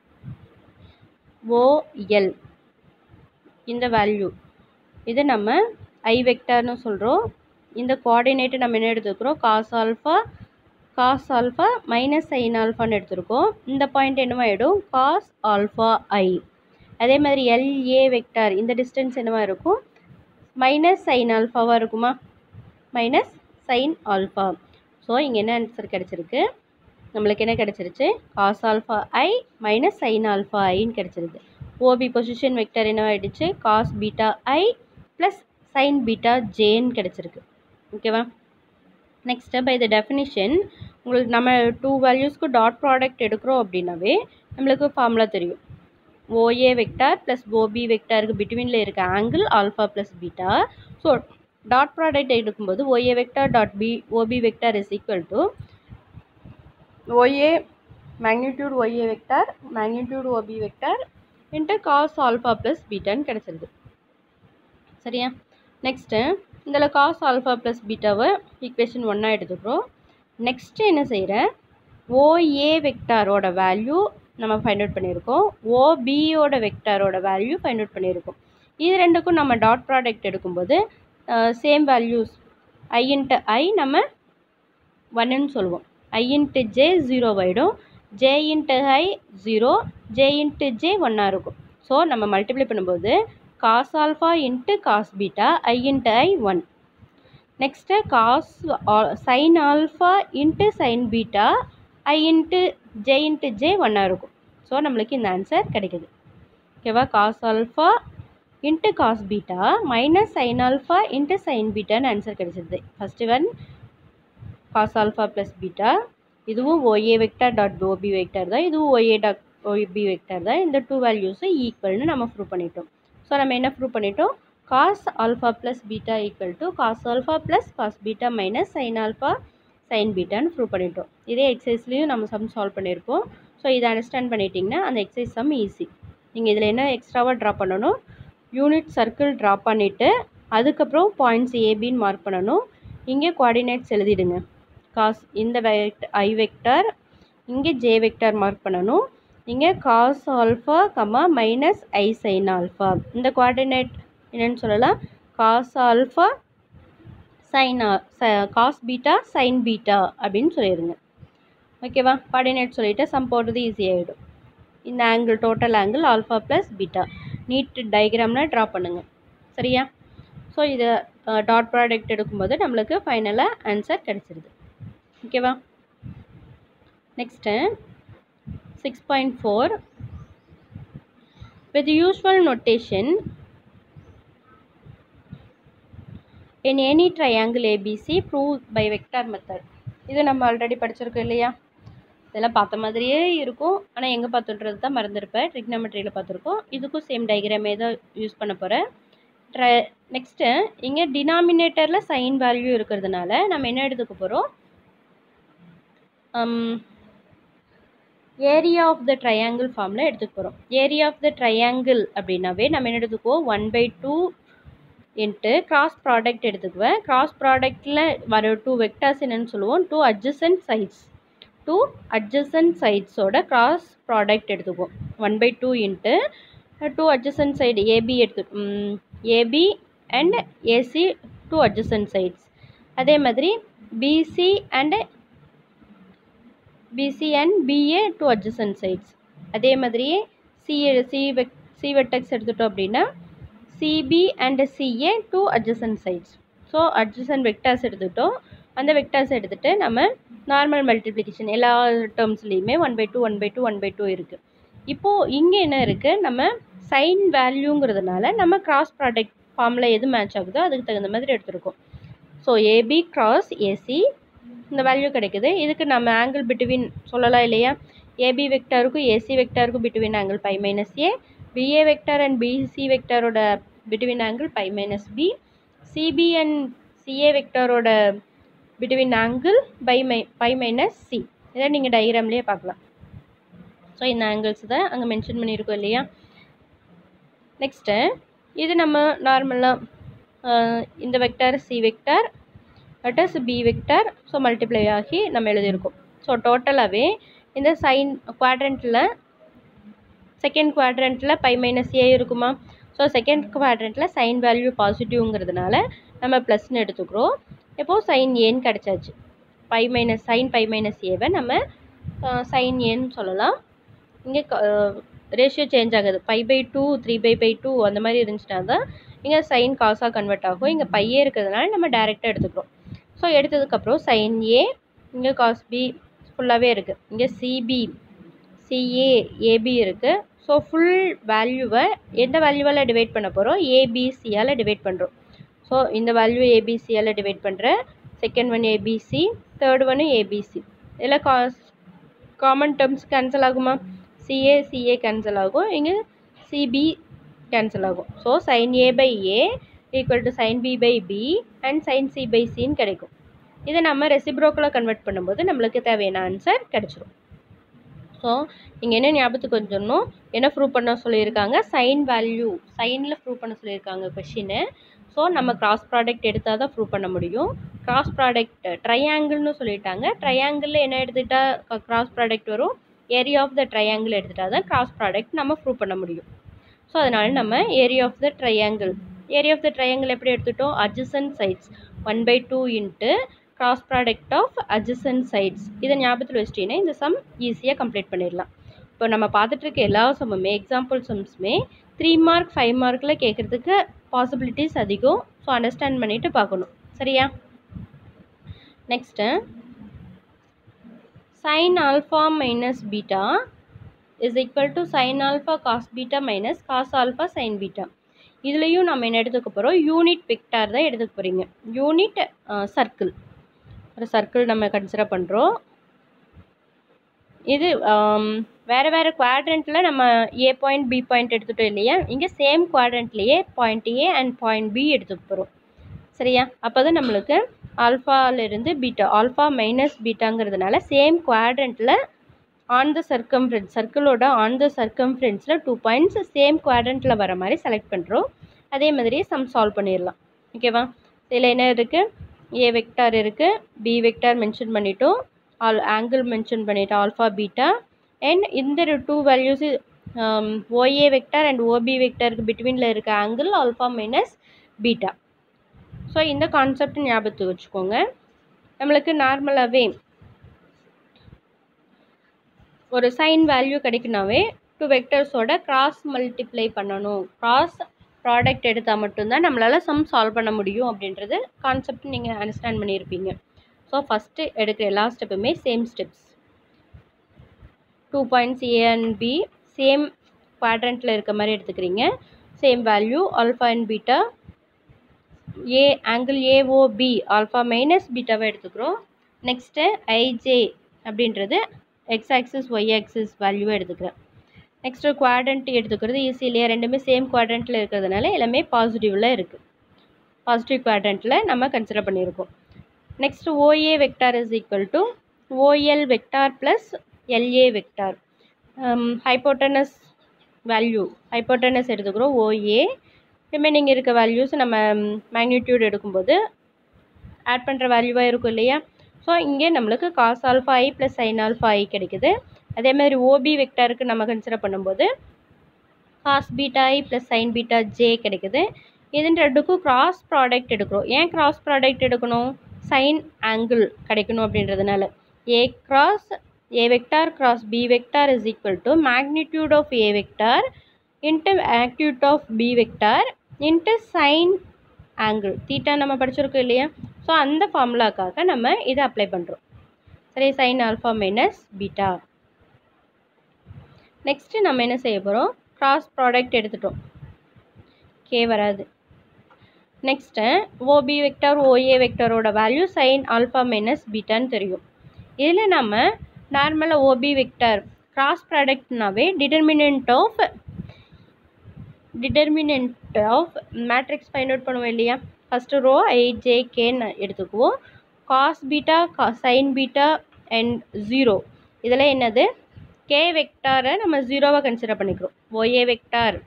ஓஎல் இந்த வேல்யூ இது நம்ம ஐ வெக்டார்னு சொல்கிறோம் இந்த கோஆர்டினேட்டு நம்ம என்ன எடுத்துக்கிறோம் cos alpha cos alpha minus sine ஆல்ஃபான்னு எடுத்திருக்கோம் இந்த பாயிண்ட் என்னவாயிடும் காஸ் ஆல்ஃபா ஐ அதே மாதிரி எல்ஏ வெக்டார் இந்த டிஸ்டன்ஸ் என்னவா இருக்கும் மைனஸ் சைன் ஆல்ஃபாவாக இருக்குமா மைனஸ் சைன் ஆல்ஃபா ஸோ இங்கே என்ன ஆன்சர் கிடச்சிருக்கு நம்மளுக்கு என்ன கிடச்சிருச்சு cos alpha I minus sine alpha ஐன்னு கிடச்சிருக்கு ஓபி பொசிஷன் வெக்டர் என்னவாயிடுச்சு cos beta I plus sine beta ஜேன்னு கிடச்சிருக்கு ஓகேவா நெக்ஸ்ட்டு பை த டெஃபினிஷன் உங்களுக்கு நம்ம டூ வேல்யூஸ்க்கு டாட் ப்ராடக்ட் எடுக்கிறோம் அப்படின்னாவே நம்மளுக்கு ஃபார்முலா தெரியும் ஓஏ வெக்டார் ப்ளஸ் ஓபி வெக்டாருக்கு பிட்வீனில் இருக்க angle alpha plus beta so dot product எடுக்கும்போது OA vector dot B OB vector is equal to OA magnitude OA vector magnitude OB vector into cos alpha plus பீட்டான்னு கிடச்சிருது சரியா நெக்ஸ்ட்டு இதில் காஸ் ஆல்ஃபா ப்ளஸ் பீட்டாவை ஈக்குவேஷன் ஒன்றா எடுத்துக்கிறோம் நெக்ஸ்ட்டு என்ன செய்கிறேன் ஓஏ வெக்டாரோட வேல்யூ நம்ம ஃபைண்ட் அவுட் பண்ணியிருக்கோம் ஓபியோட வெக்டாரோட வேல்யூ ஃபைண்ட் அவுட் பண்ணியிருக்கோம் இது ரெண்டுக்கும் நம்ம டாட் ப்ராடக்ட் எடுக்கும்போது same values I into I நம்ம ஒன்னுன்னு சொல்லுவோம் ஐ இன்ட்டு ஜே ஜீரோ ஆகிடும் J into I zero J into J ஒன்னாக இருக்கும் ஸோ நம்ம மல்டிப்ளை பண்ணும்போது cos alpha into cos beta I into I one next cos sine alpha into sine beta I into J into J ஒன்னாக இருக்கும் ஸோ நம்மளுக்கு இந்த ஆன்சர் கிடைக்குது ஓகேவா cos alpha into cos beta minus sine alpha into sine பீட்டான்னு ஆன்சர் கிடைச்சிருது first one cos alpha plus beta இதுவும் OA vector dot OB vector தான் இதுவும் ஓஏ டாட் ஓபி வெக்டார் தான் இந்த டூ வேல்யூஸும் ஈக்குவல்னு நம்ம ப்ரூவ் பண்ணிட்டோம் ஸோ நம்ம என்ன ப்ரூவ் பண்ணிட்டோம் cos alpha plus beta equal to cos alpha plus cos beta minus sine alpha sine பீட்டான்னு ப்ரூவ் பண்ணிட்டோம் இதே எக்ஸசைஸ்லேயும் நம்ம சம் சால்வ் பண்ணியிருப்போம் ஸோ இதை அண்டர்ஸ்டாண்ட் பண்ணிட்டீங்கன்னா அந்த எக்ஸசைஸ் சம் ஈஸி நீங்கள் இதில் என்ன எக்ஸ்ட்ராவாக ட்ரா பண்ணணும் யூனிட் சர்க்கிள் ட்ரா பண்ணிவிட்டு அதுக்கப்புறம் பாயிண்ட்ஸ் ஏபின்னு மார்க் பண்ணணும் இங்கே கோஆர்டினேட்ஸ் எழுதிடுங்க காஸ் இந்த வெக்ட் ஐ வெக்டார் இங்கே ஜே வெக்டார் மார்க் பண்ணணும் இங்கே cos alpha comma minus I sine alpha இந்த கோஆர்டினேட் என்னென்னு சொல்லலாம் cos alpha sine cos beta sine beta அப்படின்னு சொல்லிடுங்க ஓகேவா கோஆர்டினேட் சொல்லிவிட்டு சம் போடுறது ஈஸியாகிடும் இந்த angle total angle alpha plus beta neat டயக்ராமில் ட்ரா பண்ணுங்கள் சரியா ஸோ இதை டாட் ப்ராடக்ட் எடுக்கும்போது நம்மளுக்கு ஃபைனலாக ஆன்சர் கிடச்சிருது ஓகேவா next six point four with usual notation in any triangle ABC prove by vector method இது நம்ம ஆல்ரெடி படிச்சிருக்கோம் இல்லையா இதெல்லாம் பார்த்த மாதிரியே இருக்கும் ஆனால் எங்கே பார்த்துன்றது தான் மறந்துருப்பேன் ட்ரிக்னாமெட்ரியில் பார்த்துருக்கோம் இதுக்கும் சேம் டயக்ராமே தான் யூஸ் பண்ண போகிறேன் ட்ரை நெக்ஸ்ட்டு இங்கே டினாமினேட்டரில் சைன் வேல்யூ இருக்கிறதுனால நம்ம என்ன எடுத்துக்க போகிறோம் ஏரியா ஆஃப் த ட்ரையாங்கிள் ஃபார்மில் எடுத்துக்க போகிறோம் ஏரியா ஆஃப் த ட்ரையாங்கிள் அப்படின்னாவே நம்ம என்ன எடுத்துக்குவோம் one by two into cross product எடுத்துக்குவேன் கிராஸ் ப்ராடக்டில் வர டூ வெக்டார்ஸ் என்னென்னு சொல்லுவோம் two adjacent sides two adjacent சைட்ஸோட கிராஸ் ப்ராடக்ட் எடுத்துக்குவோம் one by two into two adjacent side AB எடுத்து AB and AC two adjacent sides அதே மாதிரி BC and BC and BA two adjacent sides அதே மாதிரியே சிஏ சி வெக் சி வெட்டெக்ஸ் எடுத்துட்டோம் அப்படின்னா CB and CA two adjacent sides so adjacent vectors எடுத்துட்டோம் அந்த வெக்டார்ஸ் எடுத்துகிட்டு நம்ம நார்மல் மல்டிப்ளிகேஷன் எல்லா டேர்ம்ஸ்லேயுமே one by two one by two one by two இருக்குது இப்போது இங்கே என்ன இருக்குது நம்ம சைன் வேல்யூங்கிறதுனால நம்ம கிராஸ் ப்ராடக்ட் ஃபார்மில் எது மேட்ச் ஆகுதோ அதுக்கு தகுந்த மாதிரி எடுத்துருக்கோம் ஸோ ஏபி கிராஸ் ஏசி இந்த வேல்யூ கிடைக்குது இதுக்கு நம்ம ஆங்கிள் பிட்வீன் சொல்லலாம் இல்லையா ஏபி வெக்டாருக்கும் ஏசி வெக்டாருக்கும் between angle pi minus A BA vector and BC வெக்டாரோட between angle pi minus B CB and CA வெக்டாரோட பிட்வீன் ஆங்கிள் பை மை பை மைனஸ் சி இதை நீங்கள் டயக்ராம்லேயே பார்க்கலாம் ஸோ இந்த ஆங்கிள்ஸ் தான் அங்கே மென்ஷன் பண்ணியிருக்கோம் இல்லையா நெக்ஸ்ட்டு இது நம்ம நார்மலாக இந்த வெக்டார் சி வெக்டார் அட்டஸ் பி வெக்டார் ஸோ மல்டிப்ளை ஆகி நம்ம எழுதியிருக்கோம் ஸோ டோட்டலாகவே இந்த சைன் குவாட்ரண்ட்டில் செகண்ட் குவாட்ரண்ட்டில் பை மைனஸ் ஏ இருக்குமா ஸோ செகண்ட் குவாட்ரண்ட்டில் சைன் வேல்யூ பாசிட்டிவ்ங்கிறதுனால நம்ம ப்ளஸ்னு எடுத்துக்கிறோம் இப்போது சைன் ஏன்னு கிடச்சாச்சு pi minus sine pi minus ஏவை நம்ம சைன் ஏன்னு சொல்லலாம் இங்கே ரேஷியோ சேஞ்ச் ஆகுது pi by two three pi by two அந்த மாதிரி இருந்துச்சுன்னா தான் இங்கே சைன் காசாக கன்வெர்ட் ஆகும் இங்கே பையே இருக்கிறதுனால நம்ம டேரெக்டாக எடுத்துக்கிறோம் ஸோ எடுத்ததுக்கப்புறம் சைன் ஏ இங்கே காஸ் பி ஃபுல்லாகவே இருக்குது இங்கே சிபி சிஏ ஏபி இருக்குது ஸோ ஃபுல் வேல்யூவை எந்த வேல்யூவால் டிவைட் பண்ண போகிறோம் ஏபிசியால் டிவைட் பண்ணுறோம் ஸோ இந்த வேல்யூ ஏபிசியால் டிவைட் பண்ணுறேன் செகண்ட் ஒன் ஏபிசி தேர்ட் ஒன்று ஏபிசி இதில் காஸ் காமன் டேர்ம்ஸ் கேன்சல் ஆகுமா சிஏ சிஏ கேன்சல் ஆகும் இங்கே சிபி கேன்சல் ஆகும் so sine A by A equal to sine B by B and sine C by சின்னு கிடைக்கும் இதை நம்ம ரெசிப்ரோக்கில் கன்வெர்ட் பண்ணும்போது நம்மளுக்கு தேவையான ஆன்சர் கிடச்சிரும் ஸோ இங்கே என்ன ஞாபகத்துக்கு வந்துடணும் என்ன ப்ரூவ் பண்ண சொல்லியிருக்காங்க சைன் வேல்யூ சைனில் ப்ரூவ் பண்ண சொல்லியிருக்காங்க கொஷினை ஸோ நம்ம கிராஸ் ப்ராடக்ட் எடுத்தால் தான் ப்ரூவ் பண்ண முடியும் கிராஸ் ப்ராடக்ட் ட்ரையாங்கிள்னு சொல்லிட்டாங்க ட்ரையாங்கிளில் என்ன எடுத்துக்கிட்டால் கிராஸ் ப்ராடக்ட் வரும் ஏரியா ஆஃப் த ட்ரையாங்கிள் எடுத்துகிட்டா தான் கிராஸ் ப்ராடக்ட் நம்ம ப்ரூவ் பண்ண முடியும் ஸோ அதனால் நம்ம area of the triangle area of the triangle எப்படி எடுத்துட்டோம் adjacent sides one by two into cross product of adjacent sides இதை ஞாபகத்தில் வச்சிட்டிங்கன்னா இந்த சம் ஈஸியாக கம்ப்ளீட் பண்ணிடலாம் இப்போ நம்ம பார்த்துட்டு இருக்க எல்லா சம்முமே எக்ஸாம்பிள் சம்ஸுமே த்ரீ மார்க் ஃபைவ் மார்க்கில் கேட்குறதுக்கு பாசிபிலிட்டிஸ் அதிகம் ஸோ அண்டர்ஸ்டாண்ட் பண்ணிவிட்டு பார்க்கணும் சரியா next sine alpha minus beta is equal to sine alpha cos beta minus cos alpha sine beta இதுலேயும் நம்ம என்ன எடுத்துக்க போகிறோம் யூனிட் வெக்டார் தான் எடுத்துக்க போகிறீங்க யூனிட் சர்க்கிள் ஒரு சர்க்கிள் நம்ம கன்சிடர் பண்ணுறோம் இது வேறு வேறு குவாட்ரண்ட்டில் நம்ம ஏ பாயிண்ட் பி பாயிண்ட் எடுத்துட்டோம் இல்லையா இங்கே சேம் குவாட்ரண்ட்லேயே point A and point B எடுத்துக்க போகிறோம் சரியா அப்போ தான் நம்மளுக்கு ஆல்ஃபாலேருந்து பீட்டா ஆல்ஃபா மைனஸ் பீட்டாங்கிறதுனால சேம் குவாட்ரண்ட்டில் ஆன் த சர்க்கம்ஃபரன்ஸ் சர்க்கிளோட ஆன் த சர்க்கம்ஃபரன்ஸில் டூ பாயிண்ட்ஸ் சேம் குவாட்ரண்ட்டில் வர மாதிரி செலக்ட் பண்ணுறோம் அதே மாதிரியே சம் சால்வ் பண்ணிடலாம் ஓகேவா இதில் என்ன இருக்குது ஏ வெக்டார் இருக்குது பி வெக்டார் மென்ஷன் பண்ணிட்டோம் ஆல் ஆங்கிள் மென்ஷன் பண்ணிட்டோம் ஆல்ஃபா பீட்டா அண்ட் இந்த two values OA vector and OB வெக்டாருக்கு பிட்வீனில் இருக்க angle alpha minus beta so இந்த கான்செப்ட் ஞாபகத்துக்கு வச்சுக்கோங்க நம்மளுக்கு நார்மலாகவே ஒரு சைன் வேல்யூ கிடைக்குனாவே டூ வெக்டர்ஸோட கிராஸ் மல்டிப்ளை பண்ணணும் கிராஸ் ப்ராடக்ட் எடுத்தால் மட்டும்தான் நம்மளால் சம் சால்வ் பண்ண முடியும் அப்படின்றது கான்செப்ட் நீங்கள் அண்டர்ஸ்டாண்ட் பண்ணியிருப்பீங்க ஸோ ஃபஸ்ட்டு எடுக்கிற எல்லா ஸ்டெப்புமே same steps two points A and B same குவாட்ரண்ட்டில் இருக்க மாதிரி எடுத்துக்கிறீங்க same value alpha and beta A angle AOB alpha minus பீட்டாவை எடுத்துக்கிறோம் நெக்ஸ்ட்டு ஐஜே அப்படின்றது எக்ஸ் ஆக்சிஸ் ஒய் ஆக்சிஸ் வேல்யூவை எடுத்துக்கிறேன் நெக்ஸ்ட்டு குவாட்ரண்ட் எடுத்துக்கிறது ஈஸி இல்லையா ரெண்டுமே சேம் குவாட்ரண்ட்டில் இருக்கிறதுனால எல்லாமே பாசிட்டிவில் இருக்குது பாசிட்டிவ் குவாட்ரண்ட்டில் நம்ம கன்சிடர் பண்ணியிருக்கோம் next OA vector is equal to OL vector plus LA vector hypotenuse value hypotenuse எடுத்துக்கிறோம் ஓஏ ரிமைனிங் இருக்க வேல்யூஸ் நம்ம மேக்னிடியூட் எடுக்கும்போது ஆட் பண்ணுற வேல்யூவாக இருக்கும் இல்லையா ஸோ இங்கே நம்மளுக்கு cos alpha I plus sine alpha I கிடைக்குது அதே மாதிரி ஓபி வெக்டாருக்கு நம்ம கன்சிடர் பண்ணும்போது cos beta I plus sine beta J கிடைக்குது இதன் ரெண்டுக்கும் கிராஸ் ப்ராடக்ட் எடுக்கிறோம் ஏன் கிராஸ் ப்ராடக்ட் எடுக்கணும் சைன் ஆங்கிள் கிடைக்கணும் அப்படின்றதுனால ஏ cross A vector cross B vector is equal to magnitude of A vector into ஆக்டியூட் of B vector into sine angle theta நம்ம படிச்சிருக்கோம் இல்லையா ஸோ அந்த ஃபார்முலாக்காக நம்ம இதை அப்ளை பண்ணுறோம் சரி sine alpha minus beta next நம்ம என்ன செய்ய போகிறோம் கிராஸ் ப்ராடக்ட் எடுத்துட்டோம் கே வராது நெக்ஸ்ட்டு ஓபி வெக்டார் ஓஏ வெக்டாரோட வேல்யூ சைன் ஆல்ஃபா மைனஸ் பீட்டான்னு தெரியும் இதில் நம்ம நார்மலாக ஓபி வெக்டார் கிராஸ் ப்ராடக்ட்னாவே determinant of determinant of matrix find out பண்ணுவோம் இல்லையா ஃபஸ்ட்டு ரோ ஐ ஜே கேன்னு எடுத்துக்குவோம் காஸ் பீட்டா கா சைன் பீட்டா அண்ட் ஜீரோ இதில் என்னது கே வெக்டாரை நம்ம ஜீரோவாக கன்சிடர் பண்ணிக்கிறோம் ஓஏ வெக்டார்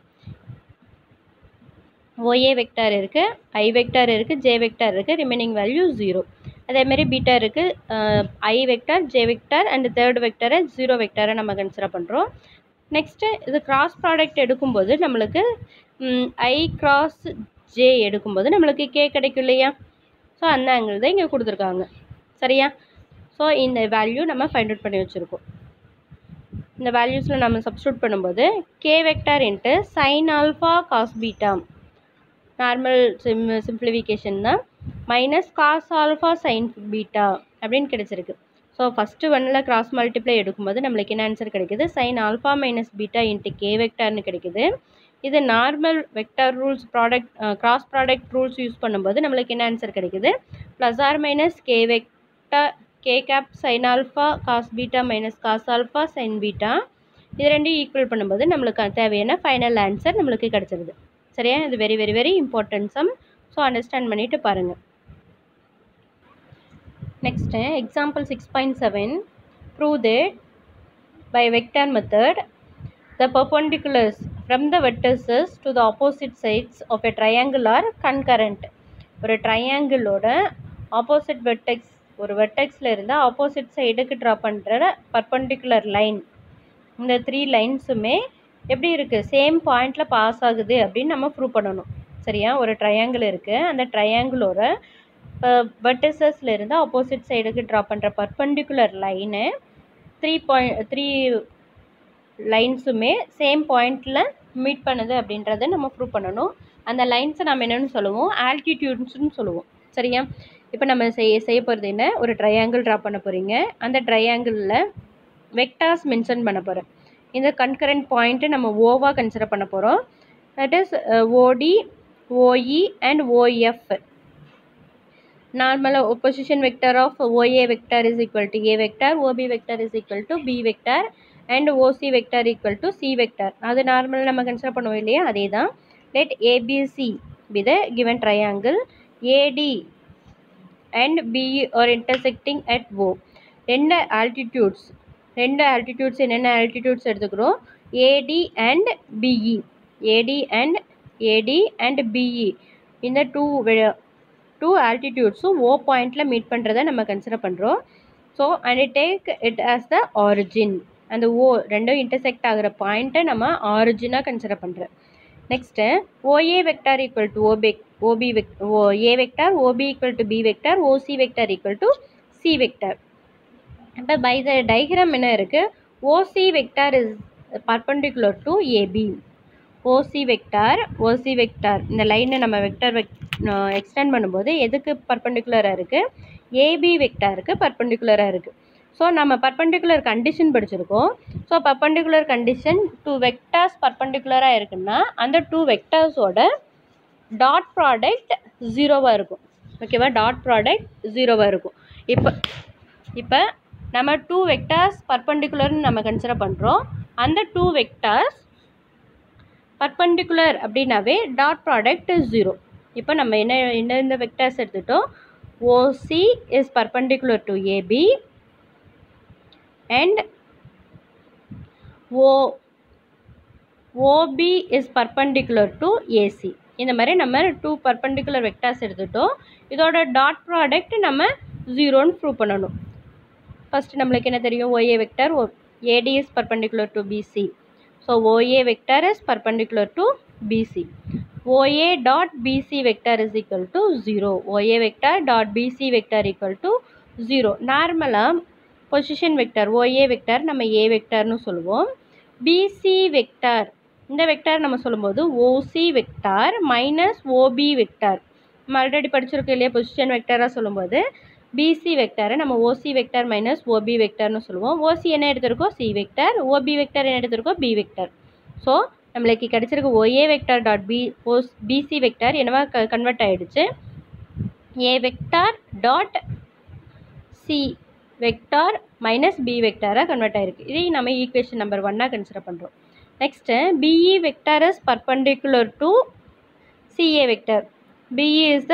ஓஏ வெக்டார் இருக்குது ஐ வெக்டார் இருக்குது ஜே வெக்டார் இருக்குது ரிமைனிங் வேல்யூ ஜீரோ அதேமாரி பீட்டா இருக்குது I vector J vector and third வெக்டாரை ஜீரோ வெக்டாரை நம்ம கன்சிடர் பண்ணுறோம் நெக்ஸ்ட்டு இது கிராஸ் ப்ராடக்ட் எடுக்கும்போது நம்மளுக்கு ஐ கிராஸ் ஜே எடுக்கும்போது நம்மளுக்கு கே கிடைக்கும் இல்லையா ஸோ அந்த ஆங்கிள் தான் இங்கே கொடுத்துருக்காங்க சரியா ஸோ இந்த வேல்யூ நம்ம ஃபைண்ட் அவுட் பண்ணி வச்சுருக்கோம் இந்த வேல்யூஸில் நம்ம சப்ஸ்டியூட் பண்ணும்போது K vector into sine alpha cos beta normal சிம் சிம்பிளிஃபிகேஷன் தான் minus cos alpha sine beta அப்படின்னு கிடச்சிருக்கு ஸோ ஃபஸ்ட்டு ஒன்னில் கிராஸ் மல்டிப்ளை எடுக்கும்போது நம்மளுக்கு என்ன ஆன்சர் கிடைக்குது sine alpha minus beta into K வெக்டார்னு கிடைக்குது இது normal vector rules product cross product rules use பண்ணும்போது நம்மளுக்கு என்ன ஆன்சர் கிடைக்குது plus or minus K vector K cap sine alpha cos beta minus cos alpha sine beta இது ரெண்டும் ஈக்குவல் பண்ணும்போது நம்மளுக்கு தேவையான ஃபைனல் ஆன்சர் நம்மளுக்கு கிடச்சிருது சரியா இது very very very important sum so understand பண்ணிவிட்டு பாருங்கள் next example six point seven prove that by vector method the perpendiculars from the vertices to the opposite sides of a triangle are concurrent ஒரு ட்ரையாங்கிளோட ஆப்போசிட் வெர்டெக்ஸ் ஒரு வெர்டெக்ஸில் இருந்து ஆப்போசிட் சைடுக்கு ட்ரா பண்ணுற பர்பண்டிகுலர் லைன் இந்த த்ரீ லைன்ஸுமே எப்படி இருக்குது சேம் பாயிண்டில் பாஸ் ஆகுது அப்படின்னு நம்ம ப்ரூவ் பண்ணணும் சரியா ஒரு ட்ரையாங்கிள் இருக்குது அந்த ட்ரையாங்கிளோட வெர்டிசஸில் இருந்து ஆப்போசிட் சைடுக்கு ட்ரா பண்ணுற perpendicular line three point three லைன்ஸுமே சேம் பாயிண்டில் மீட் பண்ணுது அப்படின்றத நம்ம ப்ரூவ் பண்ணணும் அந்த லைன்ஸை நம்ம என்னென்னு சொல்லுவோம் ஆல்டிடியூட்ஸ்னு சொல்லுவோம் சரியா இப்போ நம்ம செய்ய செய்ய போகிறது என்ன ஒரு ட்ரையாங்கிள் ட்ரா பண்ண போகிறீங்க அந்த ட்ரையாங்கிளில் வெக்டார்ஸ் மென்ஷன் பண்ண போகிறேன் இந்த கன்கரண்ட் பாயிண்ட்டு நம்ம ஓவாக கன்சிடர் பண்ண போகிறோம் that is OD OE and OF நார்மலாக opposition vector of OA vector is equal to A vector, OB vector is equal to B vector and OC vector equal to C vector. அது நார்மல் நம்ம கன்சிடர் பண்ணுவோம் இல்லையா அதே தான் let ABC be the given triangle AD and BE are intersecting at O. ரெண்டு altitudes ரெண்டு altitudes என்னென்ன altitudes எடுத்துக்கிறோம் AD and BE AD and AD and BE இந்த டூ டூ ஆல்டிடியூட்ஸும் ஓ பாயிண்டில் மீட் பண்ணுறதை நம்ம கன்சிடர் பண்ணுறோம் so and it take it as the origin அந்த ஓ ரெண்டும் இன்டர்செக்ட் ஆகிற பாயிண்ட்டை நம்ம ஆரிஜினாக கன்சிடர் பண்ணுறோம் next OA vector equal to ஓபெக் ஓபி வெக் O A vector OB equal to B vector OC vector equal to C vector இப்போ பை த டயக்ராம் என்ன இருக்குது OC vector is perpendicular to AB OC vector OC vector இந்த லைனை நம்ம வெக்டார் வெக் எக்ஸ்டெண்ட் பண்ணும்போது எதுக்கு பர்பண்டிகுலராக இருக்குது ஏபி வெக்டாருக்கு பர்பண்டிகுலராக இருக்குது ஸோ நம்ம பர்பண்டிகுலர் கண்டிஷன் படிச்சிருக்கோம் so perpendicular condition two vectors பர்பண்டிகுலராக இருக்குன்னா அந்த டூ வெக்டார்ஸோட டாட் ப்ராடக்ட் ஜீரோவாக இருக்கும் ஓகேவா டாட் ப்ராடக்ட் ஜீரோவாக இருக்கும் இப்போ இப்போ நம்ம டூ வெக்டார்ஸ் பர்பண்டிகுலர்னு நம்ம கன்சிடர் பண்ணுறோம் அந்த டூ வெக்டார்ஸ் பர்பண்டிகுலர் அப்படின்னாவே டாட் ப்ராடக்ட் ஜீரோ இப்போ நம்ம என்ன என்ன இந்த வெக்டார்ஸ் எடுத்துட்டோம் OC is perpendicular to AB and O OB is perpendicular to AC இந்த மாதிரி நம்ம டூ பர்பண்டிகுலர் வெக்டார்ஸ் எடுத்துட்டோம் இதோட டாட் ப்ராடக்ட் நம்ம ஜீரோன்னு ப்ரூவ் பண்ணணும் ஃபஸ்ட்டு நம்மளுக்கு என்ன தெரியும் OA vector AD is perpendicular to BC so OA vector is perpendicular to BC OA dot BC vector is equal to 0 OA vector dot BC vector equal to 0 நார்மலாக பொசிஷன் வெக்டர் OA வெக்டர் நம்ம A வெக்டர்னு சொல்லுவோம் BC வெக்டர் இந்த வெக்டர் நம்ம சொல்லும்போது OC vector minus OB vector நம்ம ஆல்ரெடி படிச்சிருக்கோம் இல்லையா பொசிஷன் வெக்டராக சொல்லும்போது பிசி வெக்டரை நம்ம ஓசி வெக்டர் மைனஸ் ஓபி வெக்டர்னு சொல்லுவோம் ஓசி என்ன எடுத்திருக்கோம் சி வெக்டர் ஓபி வெக்டர் என்ன எடுத்திருக்கோம் பி வெக்டர் ஸோ நம்மளுக்கு கிடச்சிருக்க ஒஏ வெக்டர் டாட் பி ஓஸ் பிசி வெக்டர் என்னவா க கன்வெர்ட் ஆகிடுச்சு A vector dot C vector minus B வெக்டாராக கன்வெர்ட் ஆகிருக்கு இதை நம்ம ஈக்குவேஷன் நம்பர் ஒன்னாக கன்சிடர் பண்ணுறோம் next BE vector is perpendicular to CA vector BE is the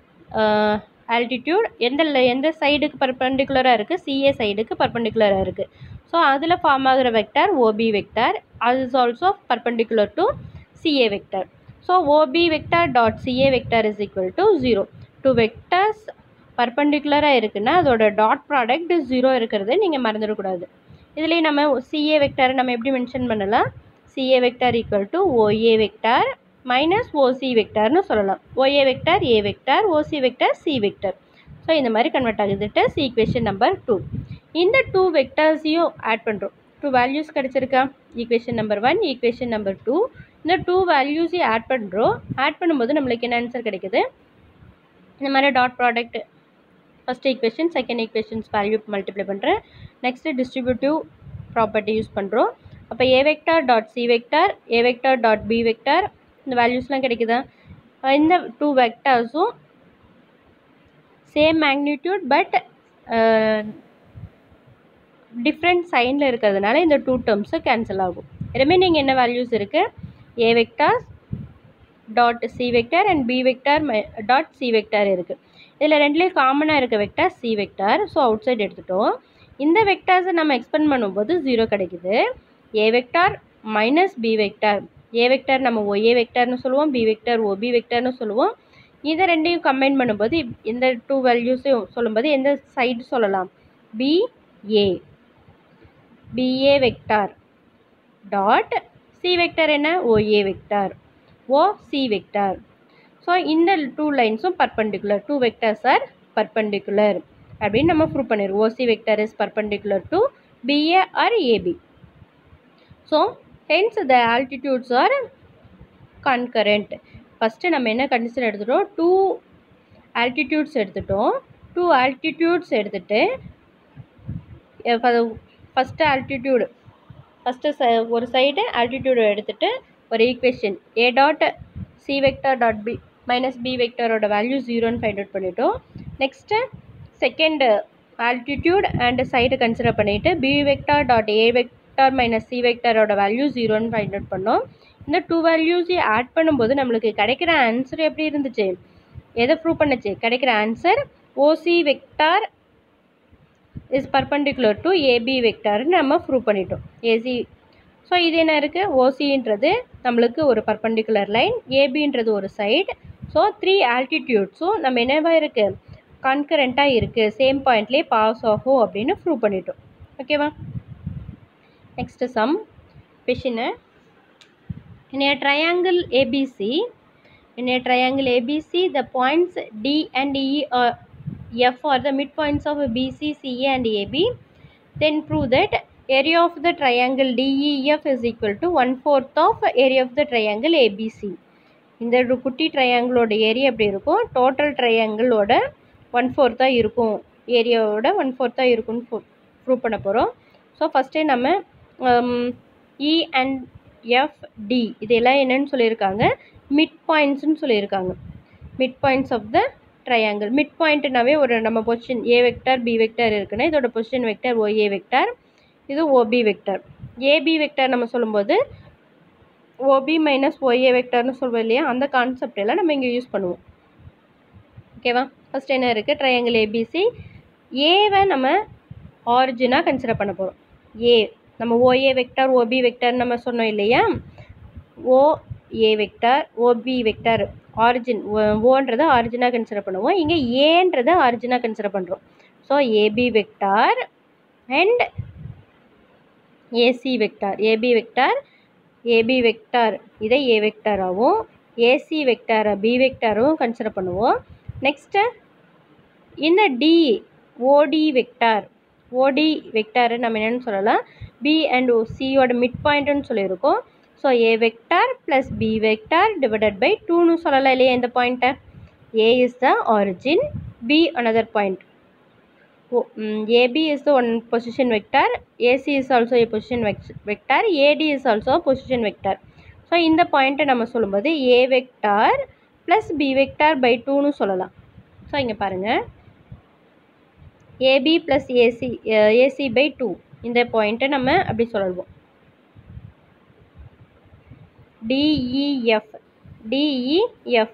altitude எந்த எந்த சைடுக்கு பர்பண்டிகுலராக இருக்குது சிஏ சைடுக்கு பர்பண்டிகுலராக இருக்குது ஸோ அதில் ஃபார்ம் ஆகிற வெக்டார் ஓபி வெக்டார் அது is also perpendicular to CA vector so OB vector dot CA vector is equal to zero two vectors பர்பண்டிகுலராக இருக்குன்னா அதோட டாட் ப்ராடக்ட் ஜீரோ இருக்கிறது நீங்கள் மறந்துடக்கூடாது இதுலேயே நம்ம சிஏ வெக்டாரை நம்ம எப்படி மென்ஷன் பண்ணலாம் CA vector equal to OA vector minus OC வெக்டார்னு சொல்லலாம் OA vector A vector OC vector C vector so இந்த மாதிரி கன்வெர்ட் ஆகுதுட்டு சி ஈக்குவேஷன் நம்பர் டூ இந்த டூ வெக்டார்ஸையும் ஆட் பண்ணுறோம் டூ வேல்யூஸ் கிடச்சிருக்கா equation number one equation number two இந்த டூ வேல்யூஸையும் ஆட் பண்ணுறோம் ஆட் பண்ணும்போது நம்மளுக்கு என்ன ஆன்சர் கிடைக்குது இந்த மாதிரி dot product first equation second equation's value multiply பண்ணுறேன் நெக்ஸ்ட்டு டிஸ்ட்ரிபியூட்டிவ் ப்ராப்பர்ட்டி யூஸ் பண்ணுறோம் அப்போ A vector dot C vector A vector dot B vector இந்த வேல்யூஸ்லாம் கிடைக்குதா இந்த டூ வெக்டார்ஸும் சேம் மேக்னிடியூட் பட் டிஃப்ரெண்ட் சைனில் இருக்கிறதுனால இந்த டூ டேர்ம்ஸு கேன்சல் ஆகும் ரிமைனிங் என்ன வேல்யூஸ் இருக்குது A vectors dot C vector and B vector dot C vector இருக்குது இதில் ரெண்டுலேயும் காமனாக இருக்க vector C vector so outside எடுத்துட்டோம் இந்த வெக்டார்ஸை நம்ம எக்ஸ்பெண்ட் பண்ணும்போது ஜீரோ கிடைக்குது A vector minus B vector A vector நம்ம ஒஏ வெக்டார்னு சொல்லுவோம் பி வெக்டார் ஓபி வெக்டார்னு சொல்லுவோம் இதை ரெண்டையும் கம்பைன் பண்ணும்போது இந்த டூ வேல்யூஸையும் சொல்லும்போது எந்த சைடு சொல்லலாம் BA BA vector dot C vector என்ன OA vector O C vector so இந்த டூ லைன்ஸும் perpendicular two vectors are perpendicular அப்படின்னு நம்ம ப்ரூவ் பண்ணிடுவோம் OC vector is perpendicular to BA or AB so hence the altitudes are concurrent first நம்ம என்ன கண்டிஷன் எடுத்துட்டோம் டூ ஆல்டிடியூட்ஸ் எடுத்துட்டோம் டூ ஆல்டிடியூட்ஸ் எடுத்துகிட்டு ஃபஸ்ட்டு ஆல்டிடியூடு ஃபஸ்ட்டு ச ஒரு சைடு ஆல்டிடியூடு எடுத்துகிட்டு ஒரு equation A dot C vector dot B minus B வெக்டாரோட வேல்யூ ஜீரோன்னு ஃபைண்ட் அவுட் பண்ணிட்டோம் next second altitude and side consider பண்ணிவிட்டு B vector dot A vector minus C வெக்டாரோட வேல்யூ ஜீரோன்னு ஃபைண்ட் அவுட் பண்ணோம் இந்த டூ வேல்யூஸையும் ஆட் பண்ணும்போது நம்மளுக்கு கிடைக்கிற ஆன்சர் எப்படி இருந்துச்சு எதை ப்ரூவ் பண்ணுச்சு கிடைக்கிற answer OC vector is perpendicular to AB வெக்டார்னு நம்ம ப்ரூவ் பண்ணிட்டோம் ஏசி ஸோ இது என்ன இருக்குது ஓசின்றது நம்மளுக்கு ஒரு பர்பண்டிகுலர் லைன் ஏபின்றது ஒரு சைடு ஸோ த்ரீ ஆல்டிடியூட்ஸும் நம்ம என்னவா இருக்குது கன்கரண்ட்டாக இருக்குது சேம் பாயிண்ட்லேயே பாஸ் ஆகும் அப்படின்னு ப்ரூவ் பண்ணிட்டோம் ஓகேவா next sum question In a triangle ABC, in a triangle ABC, the points D and E are F are the midpoints of BC, CA and AB. Then prove that area of the triangle DEF is equal to one fourth of area of the triangle ABC. இந்த ஒரு குட்டி ட்ரையாங்கிளோட ஏரியா எப்படி இருக்கும் டோட்டல் ட்ரையாங்கிளோட ஒன் ஃபோர்த்தாக இருக்கும் ஏரியாவோட ஒன் ஃபோர்த்தாக இருக்கும்னு ப்ரூவ் பண்ண போகிறோம் ஸோ ஃபஸ்ட்டே நம்ம இ அண்ட் எஃப் டி இதெல்லாம் என்னன்னு சொல்லியிருக்காங்க மிட் பாயிண்ட்ஸ்னு சொல்லியிருக்காங்க mid points of the triangle mid பாயிண்ட்னாவே ஒரு நம்ம position A vector B vector இருக்குன்னா இதோட பொசிஷன் வெக்டார் ஓஏ வெக்டார் இது ஓபி வெக்டார் ஏபி வெக்டார் நம்ம சொல்லும்போது ஓபி மைனஸ் ஒஏ வெக்டார்னு சொல்லுவோம் இல்லையா அந்த கான்செப்ட் எல்லாம் நம்ம இங்கே யூஸ் பண்ணுவோம் ஓகேவா ஃபஸ்ட் என்ன இருக்குது ட்ரையாங்கிள் ஏபிசி ஏவை நம்ம ஆரிஜினாக கன்சிடர் பண்ண போகிறோம் ஏ நம்ம ஓஏ வெக்டார் ஓபி வெக்டார் நம்ம சொன்னோம் இல்லையா O A vector OB vector origin ஓன்றதை ஆரிஜினாக கன்சிடர் பண்ணுவோம் இங்கே ஏன்றதை ஆரிஜினாக கன்சிடர் பண்ணுறோம் so AB vector and AC vector AB vector AB vector இதை ஏ வெக்டாராகவும் ஏசி வெக்டாரை பி வெக்டாரும் கன்சிடர் பண்ணுவோம் நெக்ஸ்ட்டு இந்த D OD vector OD vector நம்ம என்னென்னு சொல்லலாம் பி அண்ட் சியோட மிட் பாயிண்ட்டுன்னு சொல்லியிருக்கோம் so A vector plus B vector divided by டூன்னு சொல்லலாம் இல்லையா இந்த பாயிண்ட்டை A is the origin B another point AB is the one position vector, AC is also a position vector, AD is also a position vector. So இந்த பாயிண்ட்டை நம்ம சொல்லும்போது A vector plus B vector by டூன்னு சொல்லலாம் ஸோ இங்கே பாருங்கள் AB plus AC AC by two இந்த பாயிண்ட்டை நம்ம அப்படி சொல்லுவோம் டிஇஎஃப் டிஇஎஃப்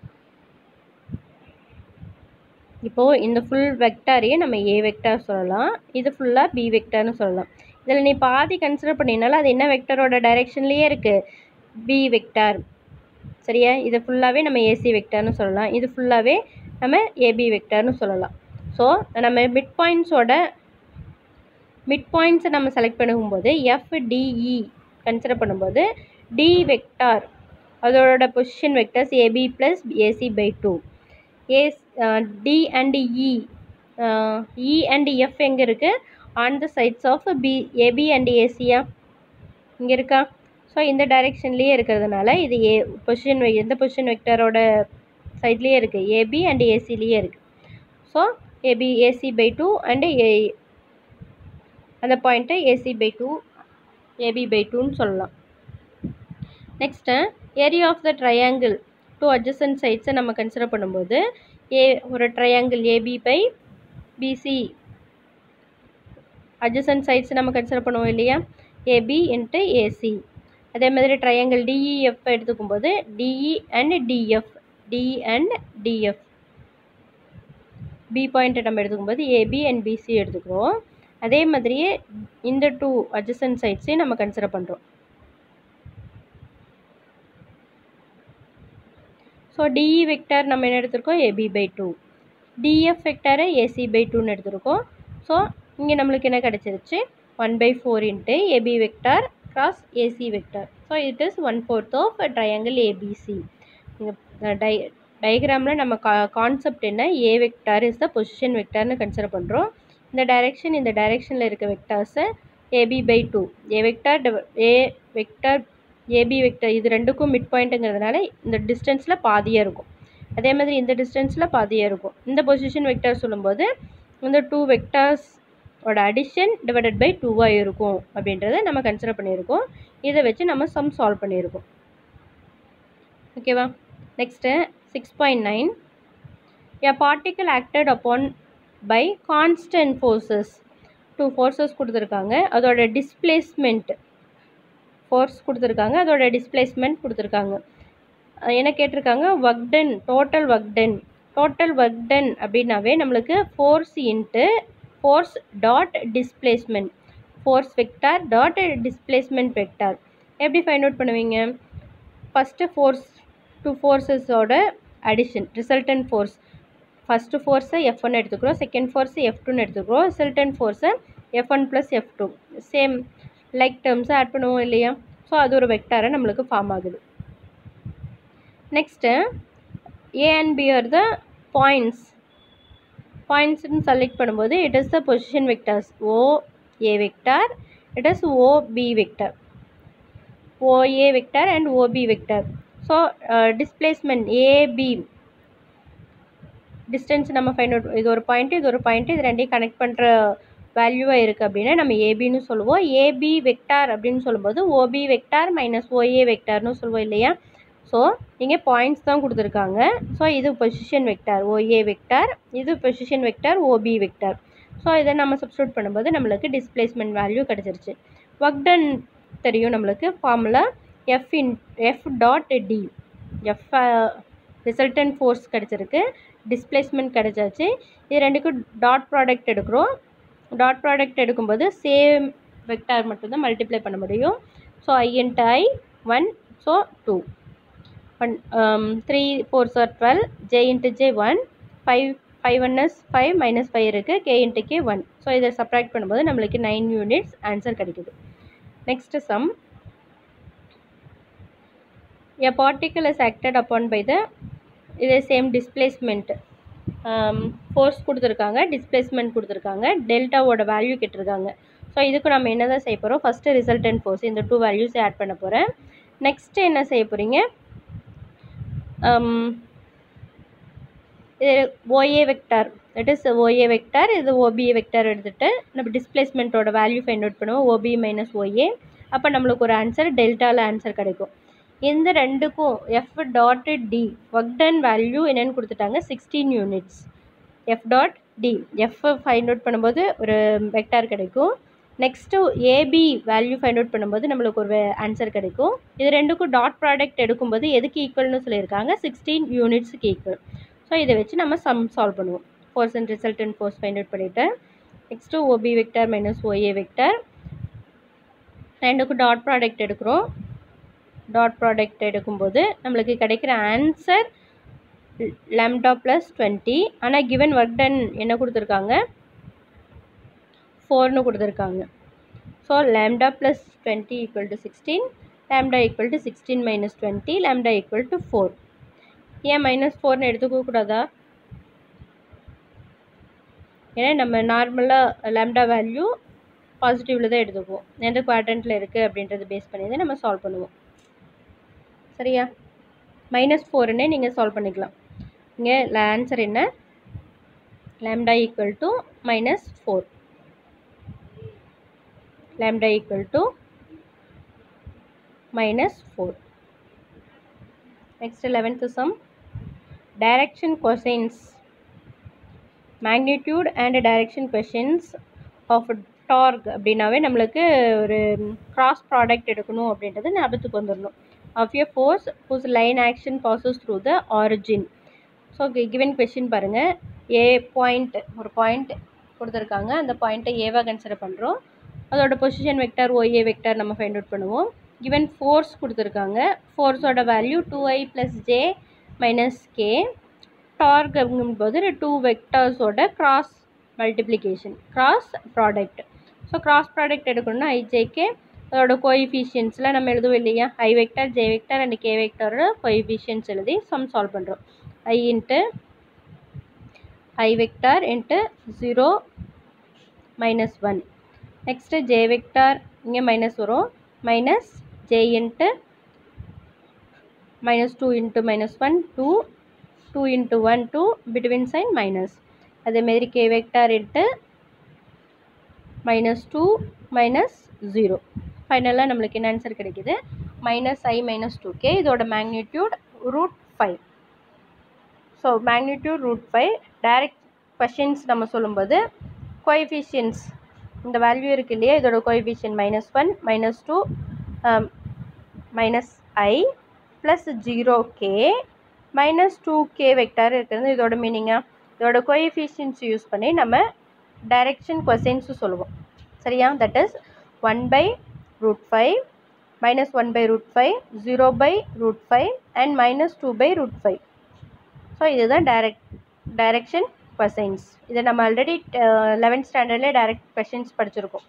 இப்போது இந்த ஃபுல் வெக்டாரையே நம்ம ஏ வெக்டார் சொல்லலாம் இது ஃபுல்லாக பி வெக்டார்னு சொல்லலாம் இதில் நீ பாதி கன்சிடர் பண்ணினாலும் அது என்ன வெக்டரோட டைரெக்ஷன்லேயே இருக்குது பி வெக்டார் சரியா இது ஃபுல்லாகவே நம்ம ஏசி வெக்டார்னு சொல்லலாம் இது ஃபுல்லாகவே நம்ம ஏபி வெக்டார்னு சொல்லலாம் ஸோ நம்ம மிட் பாயிண்ட்ஸோட மிட் பாயிண்ட்ஸை நம்ம செலக்ட் பண்ணும்போது எஃப்டிஇ கன்சிடர் பண்ணும்போது டி வெக்டார் அதோட position vectors AB plus AC by two A D and E E and F எங்கே இருக்குது on the sides of B AB and ஏசியா இங்கே இருக்கா ஸோ இந்த டைரெக்ஷன்லேயே இருக்கிறதுனால இது ஏ பொசிஷன் எந்த பொசிஷன் வெக்டரோட சைட்லேயே இருக்குது ஏபி அண்ட் ஏசிலேயே இருக்குது so AB AC by two and A அந்த பாயிண்ட்டை AC by two AB by டூன்னு சொல்லலாம் next area of the triangle two adjacent சைட்ஸை நம்ம கன்சிடர் பண்ணும்போது ஏ ஒரு triangle AB by BC adjacent sides நம்ம கன்சிடர் பண்ணுவோம் இல்லையா ஏபி இன்ட்டு ஏசி அதே மாதிரி ட்ரையாங்கிள் டிஇஎஃப் எடுத்துக்கும் போது DE and DF DE and DF B பாயிண்ட்டை நம்ம எடுத்துக்கும்போது ஏபி அண்ட் பிசி எடுத்துக்கிறோம் அதே மாதிரியே இந்த டூ அட்ஜசன்ட் சைட்ஸையும் நம்ம கன்சிடர் பண்ணுறோம் ஸோ டிஇ வெக்டார் நம்ம என்ன எடுத்திருக்கோம் ஏபி பை டூ டிஎஃப் வெக்டாரை ஏசி பை டூன்னு எடுத்திருக்கோம் ஸோ இங்கே நம்மளுக்கு என்ன கிடச்சிருச்சு one by four into AB vector cross AC vector so it is one fourth of triangle ABC இங்கே டை டயக்ராமில் நம்ம கா கான்செப்ட் என்ன A vector is the position வெக்டார்னு கன்சிடர் பண்ணுறோம் இந்த டைரெக்ஷன் இந்த டைரெக்ஷனில் இருக்க வெக்டார்ஸை AB by two A vector A vector AB vector இது ரெண்டுக்கும் மிட் பாயிண்ட்டுங்கிறதுனால இந்த டிஸ்டன்ஸில் பாதியாக இருக்கும் அதே மாதிரி இந்த டிஸ்டன்ஸில் பாதியாக இருக்கும் இந்த பொசிஷன் வெக்டார் சொல்லும்போது இந்த டூ வெக்டார்ஸோட அடிஷன் டிவைடட் பை டூவாக இருக்கும் அப்படின்றத நம்ம கன்சிடர் பண்ணியிருக்கோம் இதை வச்சு நம்ம சம் சால்வ் பண்ணியிருக்கோம் ஓகேவா next six point nine a particle acted upon by constant forces two forces கொடுத்துருக்காங்க அதோட டிஸ்பிளேஸ்மெண்ட் ஃபோர்ஸ் கொடுத்துருக்காங்க அதோட டிஸ்பிளேஸ்மெண்ட் கொடுத்துருக்காங்க என்ன கேட்டிருக்காங்க ஒர்க்டன் டோட்டல் ஒர்க்டன் டோட்டல் ஒர்க்டன் அப்படின்னாவே நம்மளுக்கு force into force dot displacement force vector dot displacement vector எப்படி ஃபைண்ட் அவுட் பண்ணுவீங்க ஃபஸ்ட்டு ஃபோர்ஸ் டூ ஃபோர்ஸஸோட அடிஷன் ரிசல்டன் ஃபோர்ஸ் ஃபஸ்ட்டு ஃபோர்ஸை எஃப் ஒன் எடுத்துக்கிறோம் செகண்ட் ஃபோர்ஸை எஃப் டூன்னு எடுத்துக்கிறோம் ரிசல்டன் ஃபோர்ஸை F one plus F two same like டேர்ம்ஸை ஆட் பண்ணுவோம் இல்லையா ஸோ அது ஒரு வெக்டாரை நம்மளுக்கு ஃபார்ம் ஆகுது next A and B are the points பாயிண்ட்ஸ்னு செலக்ட் பண்ணும்போது it is the position vectors O A vector it is O B vector OA vector and OB vector so displacement AB distance நம்ம ஃபைண்ட் அவுட் இது ஒரு பாயிண்ட்டு இது ஒரு பாயிண்ட்டு இது ரெண்டையும் கனெக்ட் பண்ணுற வேல்யூவாக இருக்குது அப்படின்னா நம்ம ஏபின்னு சொல்லுவோம் ஏபி வெக்டார் அப்படின்னு சொல்லும்போது ஓபி வெக்டார் மைனஸ் ஓஏ வெக்டார்னு சொல்லுவோம் இல்லையா ஸோ இங்கே பாயிண்ட்ஸ் தான் கொடுத்துருக்காங்க ஸோ இது பொசிஷன் வெக்டார் ஓஏ வெக்டார் இது position vector OB vector so இதை நம்ம சப்ஸ்டியூட் பண்ணும்போது நம்மளுக்கு டிஸ்பிளேஸ்மெண்ட் வேல்யூ கிடச்சிருச்சு ஒர்க் டன் தெரியும் நம்மளுக்கு formula F in F dot D F resultant force கிடச்சிருக்கு டிஸ்பிளேஸ்மெண்ட் கிடச்சாச்சு இது ரெண்டுக்கும் டாட் ப்ராடக்ட் எடுக்கிறோம் டாட் ப்ராடக்ட் எடுக்கும்போது சேம் வெக்டார் மட்டும்தான் மல்டிப்ளை பண்ண முடியும் so I into I one so two one three fours are twelve J into J one five five one is five minus five இருக்குது K into K one so இதை சப்ராக்ட் பண்ணும்போது நம்மளுக்கு நைன் யூனிட்ஸ் ஆன்சர் கிடைக்குது next sum a particle is acted upon by the இதே சேம் டிஸ்பிளேஸ்மெண்ட் ஃபோர்ஸ் கொடுத்துருக்காங்க டிஸ்பிளேஸ்மெண்ட் கொடுத்துருக்காங்க டெல்டாவோட வேல்யூ கேட்டிருக்காங்க ஸோ இதுக்கு நம்ம என்ன தான் செய்ய போகிறோம் ஃபஸ்ட்டு ரிசல்டன்ட் ஃபோர்ஸ் இந்த டூ வேல்யூஸை ஆட் பண்ண போகிறேன் நெக்ஸ்ட்டு என்ன செய்ய போகிறீங்க இது OA vector that is OA vector இது ஓபிஏ வெக்டார் எடுத்துகிட்டு நம்ம டிஸ்பிளேஸ்மெண்ட்டோட வேல்யூ ஃபைண்ட் அவுட் பண்ணுவோம் ஓபி மைனஸ் ஓஏ அப்போ நம்மளுக்கு ஒரு ஆன்சர் டெல்டாவில் ஆன்சர் கிடைக்கும் இந்த ரெண்டுக்கும் F dot D work done value என்னென்னு கொடுத்துட்டாங்க sixteen units F dot D F find out பண்ணும்போது ஒரு வெக்டார் கிடைக்கும் next AB value find out பண்ணும்போது நம்மளுக்கு ஒரு ஆன்சர் கிடைக்கும் இது ரெண்டுக்கும் டாட் ப்ராடக்ட் எடுக்கும்போது எதுக்கு ஈக்குவல்னு சொல்லியிருக்காங்க சிக்ஸ்டீன் யூனிட்ஸுக்கு ஈக்குவல் ஸோ இதை வச்சு நம்ம சம் சால்வ் பண்ணுவோம் force and resultant force find out பண்ணிவிட்டு next OB vector minus OA vector ரெண்டுக்கும் டாட் ப்ராடக்ட் எடுக்கிறோம் டாட் ப்ராடக்ட் எடுக்கும்போது நம்மளுக்கு கிடைக்கிற ஆன்சர் லெம்டா ப்ளஸ் டுவெண்ட்டி ஆனால் கிவன் ஒர்க் டன் என்ன கொடுத்துருக்காங்க ஃபோர்னு கொடுத்துருக்காங்க so lambda plus twenty equal to sixteen lambda equal to sixteen minus twenty lambda equal to four ஏன் மைனஸ் ஃபோர்னு எடுத்துக்க கூடாதா ஏன்னா நம்ம நார்மலாக லேம்டா வேல்யூ பாசிட்டிவில் தான் எடுத்துக்குவோம் எந்த குவாட்ரண்ட்டில் இருக்குது அப்படின்றத பேஸ் பண்ணி தான் நம்ம சால்வ் பண்ணுவோம் சரியா மைனஸ் ஃபோர்னே நீங்கள் சால்வ் பண்ணிக்கலாம் இங்கே ஆன்சர் என்ன lambda equal to minus four lambda equal to minus four next eleventh sum direction cosines magnitude and direction cosines of torque அப்படின்னாவே நம்மளுக்கு ஒரு கிராஸ் ப்ராடக்ட் எடுக்கணும் அப்படின்றது ஞாபகத்துக்கு வந்துடணும் of a force whose line action passes through the origin so given question பாருங்கள் ஏ பாயிண்ட் ஒரு பாயிண்ட் கொடுத்துருக்காங்க அந்த பாயிண்ட்டை ஏவாக கன்சிடர் பண்ணுறோம் அதோட பொசிஷன் வெக்டார் ஒய்ஏ வெக்டார் நம்ம ஃபைண்ட் அவுட் பண்ணுவோம் கிவன் ஃபோர்ஸ் கொடுத்துருக்காங்க ஃபோர்ஸோட value two I plus J minus K torque அப்படிங்கும்போது டூ வெக்டார்ஸோட cross multiplication cross product so cross product எடுக்கணும்னா ஐஜேகே அதோட கோஎஃபிஷியன்ஸில் நம்ம எழுதுவோம் இல்லையா I vector J vector and K வெக்டாரோட கோஎஃபிஷியன்ஸ் எழுதி சம் சால்வ் பண்ணுறோம் I into I vector into zero minus one next J vector இங்கே மைனஸ் வரும் minus J into minus two into minus one two two into one two between sign minus அதேமாரி K vector into minus two minus zero ஃபைனலாக நம்மளுக்கு என்ன ஆன்சர் கிடைக்குது minus I minus two K இதோட magnitude root five so magnitude root five direct cosines நம்ம சொல்லும்போது கோஎஃபிஷியன்ஸ் இந்த வேல்யூ இருக்கு இல்லையா இதோட coefficient minus one minus two minus I plus zero K minus two K vector இருக்கிறது இதோட மீனிங்காக இதோட கோஎஃபிஷியன்ஸ் யூஸ் பண்ணி நம்ம டைரெக்ஷன் கொசைன்ஸு சொல்லுவோம் சரியா that is one by root five minus one by root five zero by root five and minus two by root five so இதுதான் டைரக்ட் டைரெக்ஷன் கொசைன்ஸ் இதை நம்ம ஆல்ரெடி லெவன்த் ஸ்டாண்டர்ட்லேயே டைரக்ட் கொஷின்ஸ் படிச்சிருக்கோம்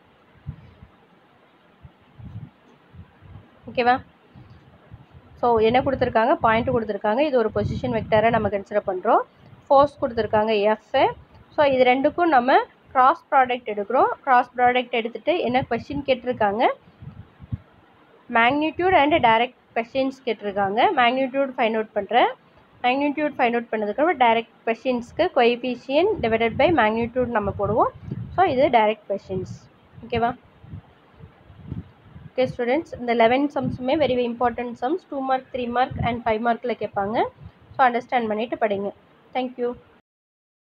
ஓகேவா ஸோ என்ன கொடுத்துருக்காங்க பாயிண்ட் கொடுத்துருக்காங்க இது ஒரு பொசிஷன் வெக்டரை நம்ம கன்சிடர் பண்ணுறோம் ஃபோர்ஸ் கொடுத்துருக்காங்க எஃப் ஸோ இது ரெண்டுக்கும் நம்ம கிராஸ் ப்ராடக்ட் எடுக்கிறோம் கிராஸ் ப்ராடக்ட் எடுத்துகிட்டு என்ன கொஷின் கேட்டிருக்காங்க மேக்னிடியூட் அண்ட் டைரக்ட் கொஷின்ஸ் கேட்டிருக்காங்க மேக்னிடியூட் ஃபைண்ட் அவுட் பண்ணுறேன் மேக்னிடியூட் ஃபைண்ட் அவுட் பண்ணதுக்கப்புறம் டைரக்ட் கொஷின்ஸ்க்கு கொய்ஃபிஷியன் டிவைடட் பை மேக்னிடியூட் நம்ம போடுவோம் ஸோ இது டைரக்ட் கொஷின்ஸ் ஓகேவா ஓகே ஸ்டூடெண்ட்ஸ் இந்த லெவன் சம்ஸுமே very important sums two mark three mark and five மார்க்கில் கேட்பாங்க ஸோ அண்டர்ஸ்டாண்ட் பண்ணிவிட்டு படிங்க தேங்க்யூ